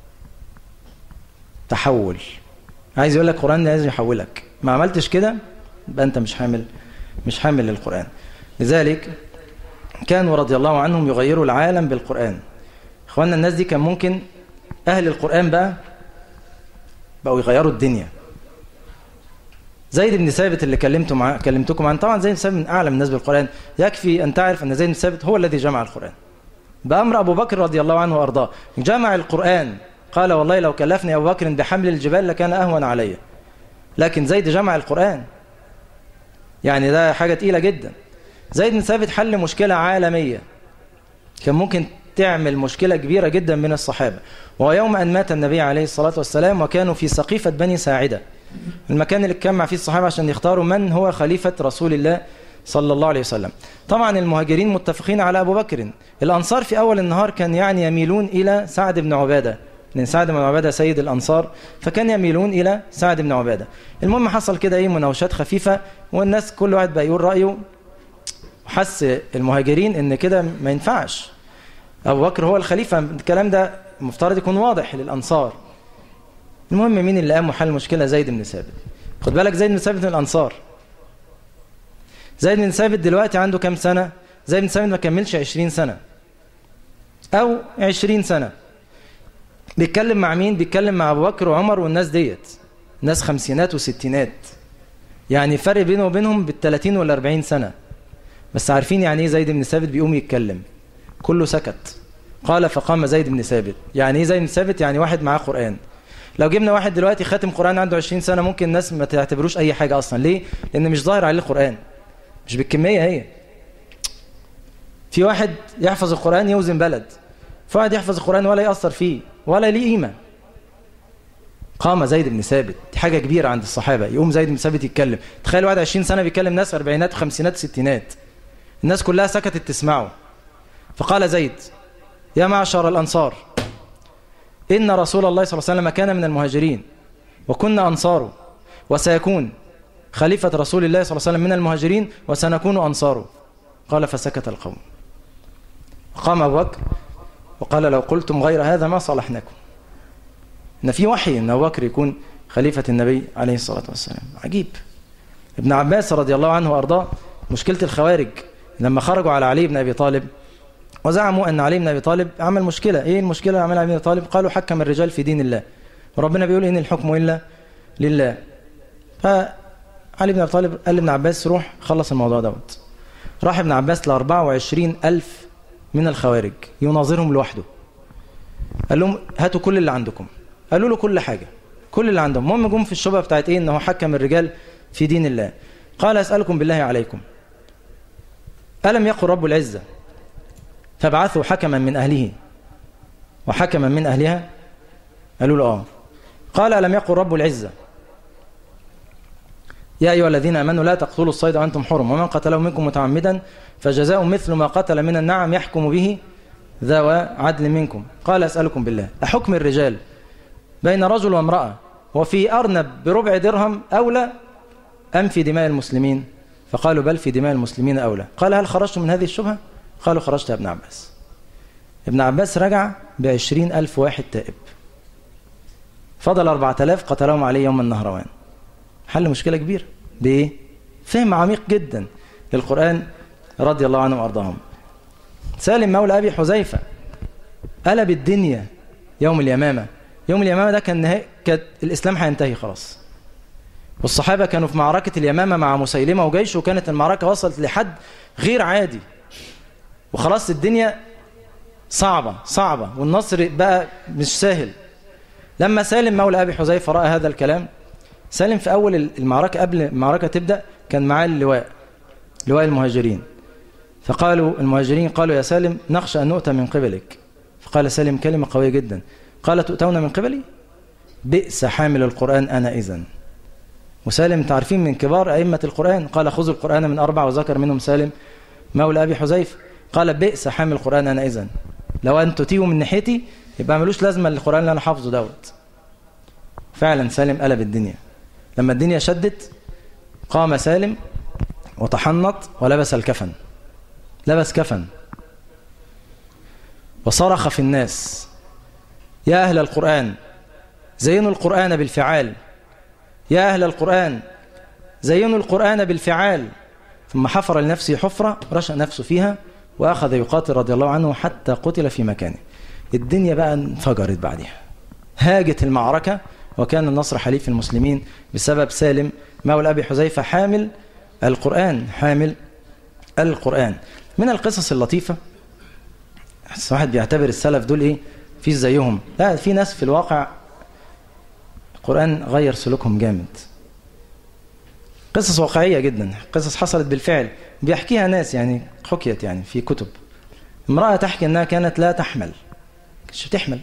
تحول عايز يقول لك القرآن لازم يحولك ما عملتش كده يبقى أنت مش حامل مش حامل للقرآن لذلك كانوا رضي الله عنهم يغيروا العالم بالقرآن اخوانا الناس دي كان ممكن أهل القرآن بقى بقوا يغيروا الدنيا زيد بن ثابت اللي كلمته مع... كلمتكم عنه طبعا زيد بن ثابت من أعلم الناس بالقرآن يكفي أن تعرف أن زيد بن ثابت هو الذي جمع القرآن بأمر أبو بكر رضي الله عنه وأرضاه جمع القرآن قال والله لو كلفني أبو بكر بحمل الجبال لكان أهون علي لكن زيد جمع القرآن يعني ده حاجة تقيلة جدا زيد بن ثابت حل مشكلة عالمية كان ممكن تعمل مشكلة كبيرة جدا من الصحابة وهو يوم أن مات النبي عليه الصلاة والسلام وكانوا في سقيفة بني ساعدة المكان اللي اتجمع فيه الصحابة عشان يختاروا من هو خليفة رسول الله صلى الله عليه وسلم طبعا المهاجرين متفقين على أبو بكر الأنصار في أول النهار كان يعني يميلون إلى سعد بن عبادة لأن سعد بن عبادة سيد الأنصار فكان يميلون إلى سعد بن عبادة المهم حصل كده إيه مناوشات خفيفة والناس كل واحد بقى يقول رأيه وحس المهاجرين إن كده ما ينفعش أبو بكر هو الخليفة الكلام ده المفترض يكون واضح للأنصار المهم مين اللي قام وحل المشكلة زيد بن ثابت خد بالك زيد بن ثابت من الأنصار زيد بن ثابت دلوقتي عنده كام سنة زيد بن ثابت ما كملش 20 سنة أو 20 سنة بيتكلم مع مين بيتكلم مع أبو بكر وعمر والناس ديت ناس خمسينات وستينات يعني فرق بينه وبينهم بالثلاثين والأربعين سنة بس عارفين يعني ايه زيد بن ثابت بيقوم يتكلم كله سكت قال فقام زيد بن ثابت يعني ايه زيد بن ثابت يعني واحد معاه قرآن لو جبنا واحد دلوقتي خاتم قرآن عنده 20 سنة ممكن الناس ما تعتبروش أي حاجة أصلا ليه؟ لأن مش ظاهر عليه القرآن مش بالكمية هي في واحد يحفظ القرآن يوزن بلد في واحد يحفظ القرآن ولا يأثر فيه ولا ليه قيمة قام زيد بن ثابت دي حاجة كبيرة عند الصحابة يقوم زيد بن ثابت يتكلم تخيل واحد 20 سنة بيكلم ناس أربعينات وخمسينات وستينات الناس كلها سكتت تسمعه فقال زيد يا معشر الأنصار إن رسول الله صلى الله عليه وسلم كان من المهاجرين وكنا أنصاره وسيكون خليفة رسول الله صلى الله عليه وسلم من المهاجرين وسنكون أنصاره قال فسكت القوم قام أبو بكر وقال لو قلتم غير هذا ما صلحناكم إن في وحي أن أبو بكر يكون خليفة النبي عليه الصلاة والسلام عجيب ابن عباس رضي الله عنه وأرضاه مشكلة الخوارج لما خرجوا على علي بن أبي طالب وزعموا أن علي بن أبي طالب عمل مشكلة إيه المشكلة اللي عملها علي بن أبي طالب قالوا حكم الرجال في دين الله وربنا بيقول إن الحكم إلا لله فعلي بن أبي طالب قال لابن عباس روح خلص الموضوع دوت راح ابن عباس ل 24 ألف من الخوارج يناظرهم لوحده قال لهم هاتوا كل اللي عندكم قالوا له كل حاجة كل اللي عندهم المهم جم في الشبهة بتاعت ايه انه حكم الرجال في دين الله قال اسألكم بالله عليكم ألم يقل رب العزة فابعثوا حكما من أهله وحكما من أهلها قالوا له آه قال ألم يقل رب العزة يا أيها الذين أمنوا لا تقتلوا الصيد وأنتم حرم ومن قتله منكم متعمدا فجزاء مثل ما قتل من النعم يحكم به ذوى عدل منكم قال أسألكم بالله أحكم الرجال بين رجل وامرأة وفي أرنب بربع درهم أولى أم في دماء المسلمين فقالوا بل في دماء المسلمين أولى قال هل خرجتم من هذه الشبهة قالوا خرجت يا ابن عباس ابن عباس رجع بعشرين ألف واحد تائب فضل أربعة آلاف قتلهم عليه يوم النهروان حل مشكلة كبيرة بإيه؟ فهم عميق جدا للقرآن رضي الله عنهم وأرضاهم سالم مولى أبي حذيفة قلب الدنيا يوم اليمامة يوم اليمامة ده كان نهاية كانت الإسلام هينتهي خلاص والصحابة كانوا في معركة اليمامة مع مسيلمة وجيشه وكانت المعركة وصلت لحد غير عادي وخلاص الدنيا صعبة صعبة والنصر بقى مش سهل لما سالم مولى أبي حذيفة رأى هذا الكلام سالم في أول المعركة قبل المعركة تبدأ كان معاه اللواء لواء المهاجرين فقالوا المهاجرين قالوا يا سالم نخشى أن نؤتى من قبلك فقال سالم كلمة قوية جدا قال تؤتون من قبلي بئس حامل القرآن أنا إذن وسالم تعرفين من كبار أئمة القرآن قال خذوا القرآن من أربع وذكر منهم سالم مولى أبي حذيفة قال بئس حامل القرآن أنا إذن لو أن تتيوا من ناحيتي يبقى ملوش لازمة القرآن اللي أنا حافظه دوت فعلا سالم قلب الدنيا لما الدنيا شدت قام سالم وتحنط ولبس الكفن لبس كفن وصرخ في الناس يا أهل القرآن زينوا القرآن بالفعال يا أهل القرآن زينوا القرآن بالفعال ثم حفر لنفسه حفرة رشأ نفسه فيها وأخذ يقاتل رضي الله عنه حتى قتل في مكانه الدنيا بقى انفجرت بعدها هاجت المعركة وكان النصر حليف المسلمين بسبب سالم مولى أبي حذيفة حامل القرآن حامل القرآن من القصص اللطيفة واحد بيعتبر السلف دول ايه في زيهم لا في ناس في الواقع القرآن غير سلوكهم جامد قصص واقعية جدا قصص حصلت بالفعل بيحكيها ناس يعني حكيت يعني في كتب امرأة تحكي انها كانت لا تحمل كانتش بتحمل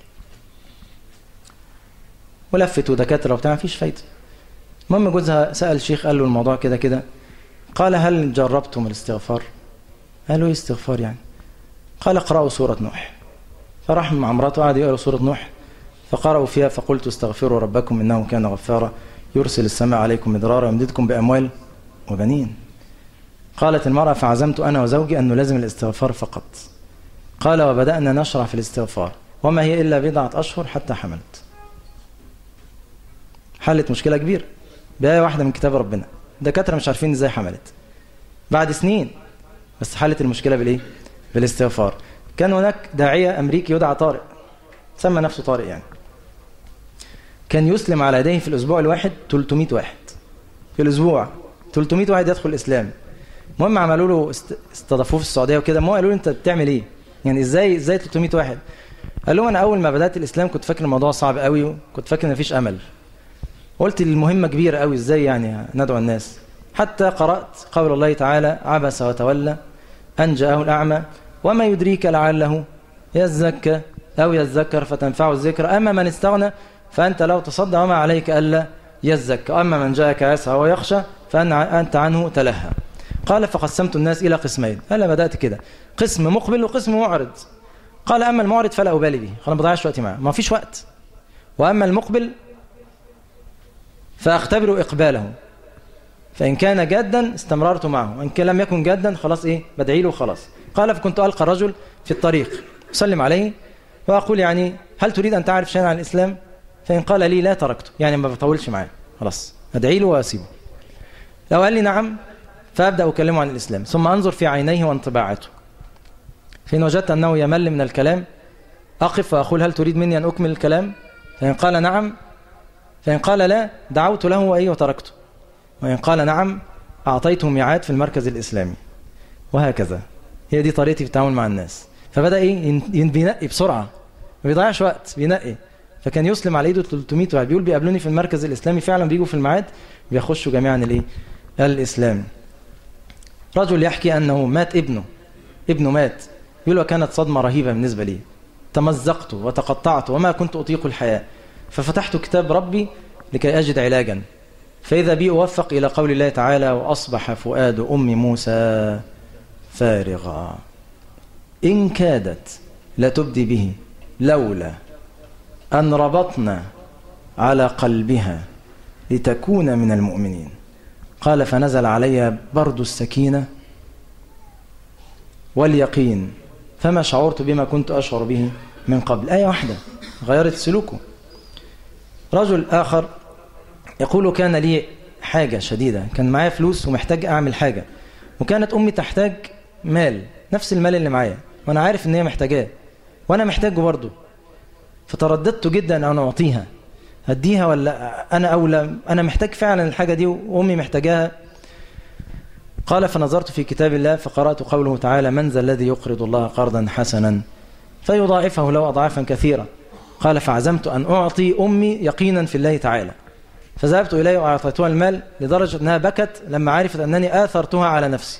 ولفت ودكاترة وبتاع مفيش فايدة المهم جوزها سأل الشيخ قال له الموضوع كده كده قال هل جربتم الاستغفار قالوا ايه استغفار يعني قال اقرأوا سورة نوح فراح مع مراته قعد يقرأ سورة نوح فقرأوا فيها فقلت استغفروا ربكم إنه كان غفارا يرسل السماء عليكم مدرارا ويمددكم بأموال وبنين قالت المرأة فعزمت أنا وزوجي أن نلازم الاستغفار فقط قال وبدأنا نشرع في الاستغفار وما هي إلا بضعة أشهر حتى حملت حلت مشكلة كبيرة بآية واحدة من كتاب ربنا دكاترة مش عارفين إزاي حملت بعد سنين بس حلت المشكلة بالإيه؟ بالاستغفار كان هناك داعية أمريكي يدعى طارق سمى نفسه طارق يعني كان يسلم على يديه في الأسبوع الواحد 300 واحد في الأسبوع 300 واحد يدخل الإسلام المهم عملوا له استضافوه في السعودية وكده المهم قالوا له أنت بتعمل إيه؟ يعني إزاي إزاي 300 واحد؟ قال لهم أنا أول ما بدأت الإسلام كنت فاكر الموضوع صعب قوي وكنت فاكر إن مفيش أمل قلت المهمة كبيرة قوي إزاي يعني ندعو الناس حتى قرأت قول الله تعالى عبس وتولى أن جاءه الأعمى وما يدريك لعله يزكى أو يذكر فتنفعه الذكر أما من استغنى فأنت لو تصدى وما عليك ألا يزكى أما من جاءك يسعى ويخشى فأنت عنه تلهى قال فقسمت الناس إلى قسمين أنا بدأت كده قسم مقبل وقسم معرض قال أما المعرض فلا أبالي به خلاص ما بضيعش وقتي معه ما فيش وقت وأما المقبل فأختبر إقباله فإن كان جدا استمررت معه وإن كان لم يكن جدا خلاص إيه بدعي له خلاص قال فكنت ألقى الرجل في الطريق أسلم عليه وأقول يعني هل تريد أن تعرف شيئا عن الإسلام فإن قال لي لا تركته يعني ما بطولش معاه خلاص أدعي له وأسيبه لو قال لي نعم فأبدأ أكلمه عن الإسلام ثم أنظر في عينيه وانطباعاته فإن وجدت أنه يمل من الكلام أقف وأقول هل تريد مني أن أكمل الكلام فإن قال نعم فإن قال لا دعوت له وإيه وتركته وإن قال نعم أعطيته ميعاد في المركز الإسلامي وهكذا هي دي طريقتي في التعامل مع الناس فبدأ إيه بينقي بسرعة ما بيضيعش وقت بينقي فكان يسلم على ايده 300 واحد بيقول بيقابلوني في المركز الاسلامي فعلا بيجوا في الميعاد بيخشوا جميعا الايه الاسلام رجل يحكي انه مات ابنه ابنه مات يقول وكانت صدمه رهيبه بالنسبه لي تمزقت وتقطعت وما كنت اطيق الحياه ففتحت كتاب ربي لكي اجد علاجا فاذا بي اوفق الى قول الله تعالى واصبح فؤاد ام موسى فارغا ان كادت لتبدي به لولا أن ربطنا على قلبها لتكون من المؤمنين قال فنزل علي برد السكينة واليقين فما شعرت بما كنت أشعر به من قبل آية واحدة غيرت سلوكه رجل آخر يقول كان لي حاجة شديدة كان معايا فلوس ومحتاج أعمل حاجة وكانت أمي تحتاج مال نفس المال اللي معايا وأنا عارف إن هي محتاجاه وأنا محتاجه برضه فترددت جدا أن أعطيها هديها ولا أنا أولى أنا محتاج فعلا الحاجة دي وأمي محتاجاها قال فنظرت في كتاب الله فقرأت قوله تعالى من ذا الذي يقرض الله قرضا حسنا فيضاعفه له أضعافا كثيرة قال فعزمت أن أعطي أمي يقينا في الله تعالى فذهبت إليه وأعطيتها المال لدرجة أنها بكت لما عرفت أنني آثرتها على نفسي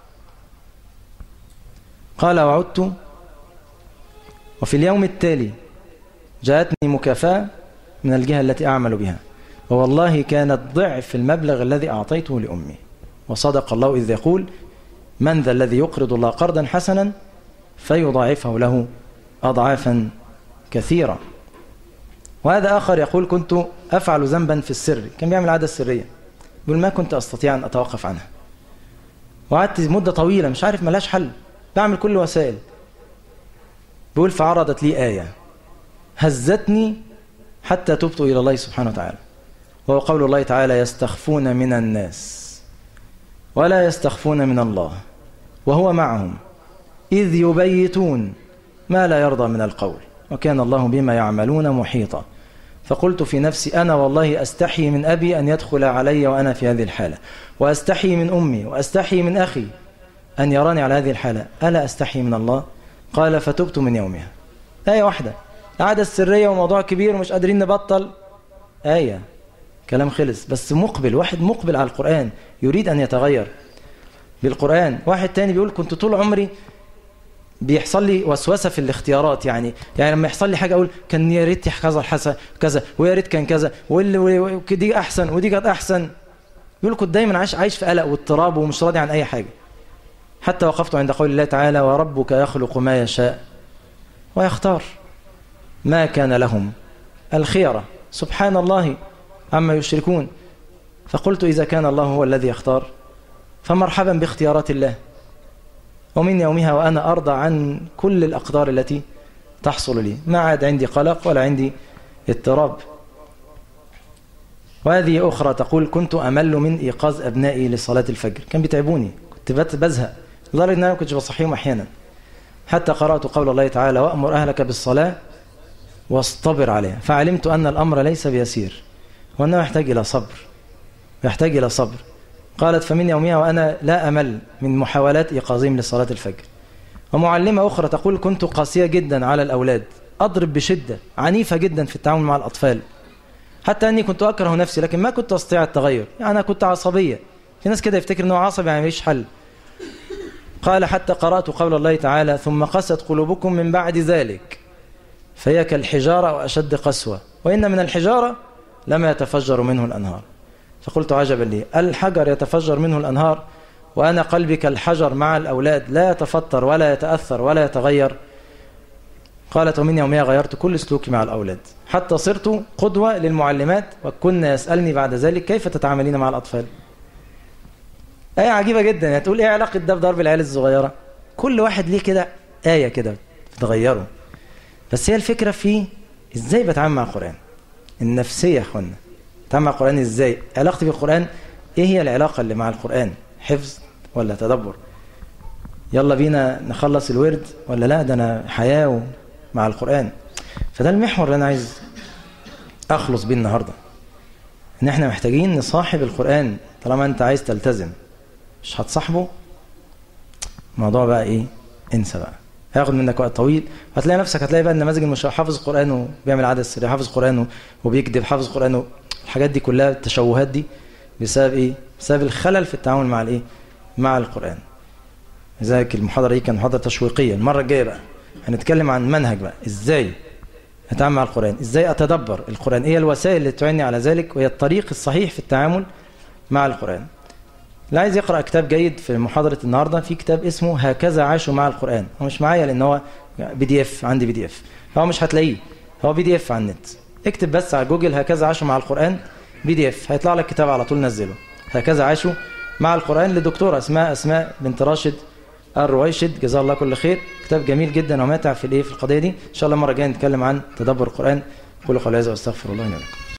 قال وعدت وفي اليوم التالي جاءتني مكافأة من الجهة التي أعمل بها ووالله كانت ضعف المبلغ الذي أعطيته لأمي وصدق الله إذ يقول من ذا الذي يقرض الله قرضا حسنا فيضاعفه له أضعافا كثيرة وهذا آخر يقول كنت أفعل ذنبا في السر كان بيعمل عادة سرية يقول ما كنت أستطيع أن أتوقف عنها وقعدت مدة طويلة مش عارف ملاش حل بعمل كل وسائل بيقول فعرضت لي آية هزتني حتى تبت إلى الله سبحانه وتعالى وهو قول الله تعالى يستخفون من الناس ولا يستخفون من الله وهو معهم إذ يبيتون ما لا يرضى من القول وكان الله بما يعملون محيطا فقلت في نفسي أنا والله أستحي من أبي أن يدخل علي وأنا في هذه الحالة وأستحي من أمي وأستحي من أخي أن يراني على هذه الحالة ألا أستحي من الله قال فتبت من يومها آية واحدة العادة السرية وموضوع كبير ومش قادرين نبطل آية كلام خلص بس مقبل واحد مقبل على القرآن يريد أن يتغير بالقرآن واحد تاني بيقول كنت طول عمري بيحصل لي وسوسه في الاختيارات يعني يعني لما يحصل لي حاجه اقول كان يا ريت كذا الحسن كذا ويا ريت كان كذا ودي احسن ودي كانت احسن يقول كنت دايما عايش عايش في قلق واضطراب ومش راضي عن اي حاجه حتى وقفت عند قول الله تعالى وربك يخلق ما يشاء ويختار ما كان لهم الخيرة سبحان الله عما يشركون فقلت إذا كان الله هو الذي يختار فمرحبا باختيارات الله ومن يومها وأنا أرضى عن كل الأقدار التي تحصل لي ما عاد عندي قلق ولا عندي اضطراب وهذه أخرى تقول كنت أمل من إيقاظ أبنائي لصلاة الفجر كان بيتعبوني كنت كنت بت- بزهق لدرجة ان انا ما كنتش بصحيهم احيانا حتى قرأت قول الله تعالى وأمر أهلك بالصلاة واصطبر عليها فعلمت أن الأمر ليس بيسير وأنه يحتاج إلى صبر يحتاج إلى صبر قالت فمن يومها وأنا لا أمل من محاولات إيقاظهم لصلاة الفجر ومعلمة أخرى تقول كنت قاسية جدا على الأولاد أضرب بشدة عنيفة جدا في التعامل مع الأطفال حتى أني كنت أكره نفسي لكن ما كنت أستطيع التغير يعني أنا كنت عصبية في ناس كده يفتكر أنه عصبي يعني مفيش حل قال حتى قرأت قول الله تعالى ثم قست قلوبكم من بعد ذلك فهي كالحجارة وأشد قسوة وإن من الحجارة لما يتفجر منه الأنهار فقلت عجبا لي الحجر يتفجر منه الأنهار وأنا قلبي كالحجر مع الأولاد لا يتفطر ولا يتأثر ولا يتغير قالت ومن يومها غيرت كل سلوكي مع الأولاد حتى صرت قدوة للمعلمات وكنا يسألني بعد ذلك كيف تتعاملين مع الأطفال آية عجيبة جدا يعني تقول إيه علاقة ده بضرب العيال الصغيرة كل واحد ليه كده آية كده بتغيره بس هي الفكرة في إزاي بتعامل مع القرآن النفسية يا أخوانا بتعامل مع القرآن إزاي علاقتي بالقرآن إيه هي العلاقة اللي مع القرآن حفظ ولا تدبر يلا بينا نخلص الورد ولا لا ده أنا حياة مع القرآن فده المحور اللي أنا عايز أخلص بيه النهاردة إن إحنا محتاجين نصاحب القرآن طالما أنت عايز تلتزم مش هتصاحبه الموضوع بقى إيه انسى بقى هياخد منك وقت طويل هتلاقي نفسك هتلاقي بقى النماذج المش حافظ القرآن وبيعمل عادة سرية حافظ القرآن وبيكذب حافظ القرآن الحاجات دي كلها التشوهات دي بسبب ايه؟ بسبب الخلل في التعامل مع الايه؟ مع القرآن. لذلك المحاضرة دي كانت محاضرة تشويقية، المرة الجاية بقى هنتكلم عن منهج بقى، ازاي اتعامل مع القرآن، ازاي اتدبر القرآن، ايه الوسائل اللي تعيني على ذلك وهي الطريق الصحيح في التعامل مع القرآن. اللي عايز يقرأ كتاب جيد في محاضرة النهاردة في كتاب اسمه هكذا عاشوا مع القرآن، هو مش معايا لأن هو بي دي اف عندي بي دي اف، هو مش هتلاقيه، هو بي دي اف على النت. اكتب بس على جوجل هكذا عاشوا مع القرآن بي دي اف هيطلع لك كتاب على طول نزله هكذا عاشوا مع القرآن لدكتورة اسمها أسماء بنت راشد الرويشد جزاها الله كل خير كتاب جميل جدا وماتع في الايه في القضية دي إن شاء الله المرة الجاية نتكلم عن تدبر القرآن قولوا قولي هذا واستغفر الله لي ولكم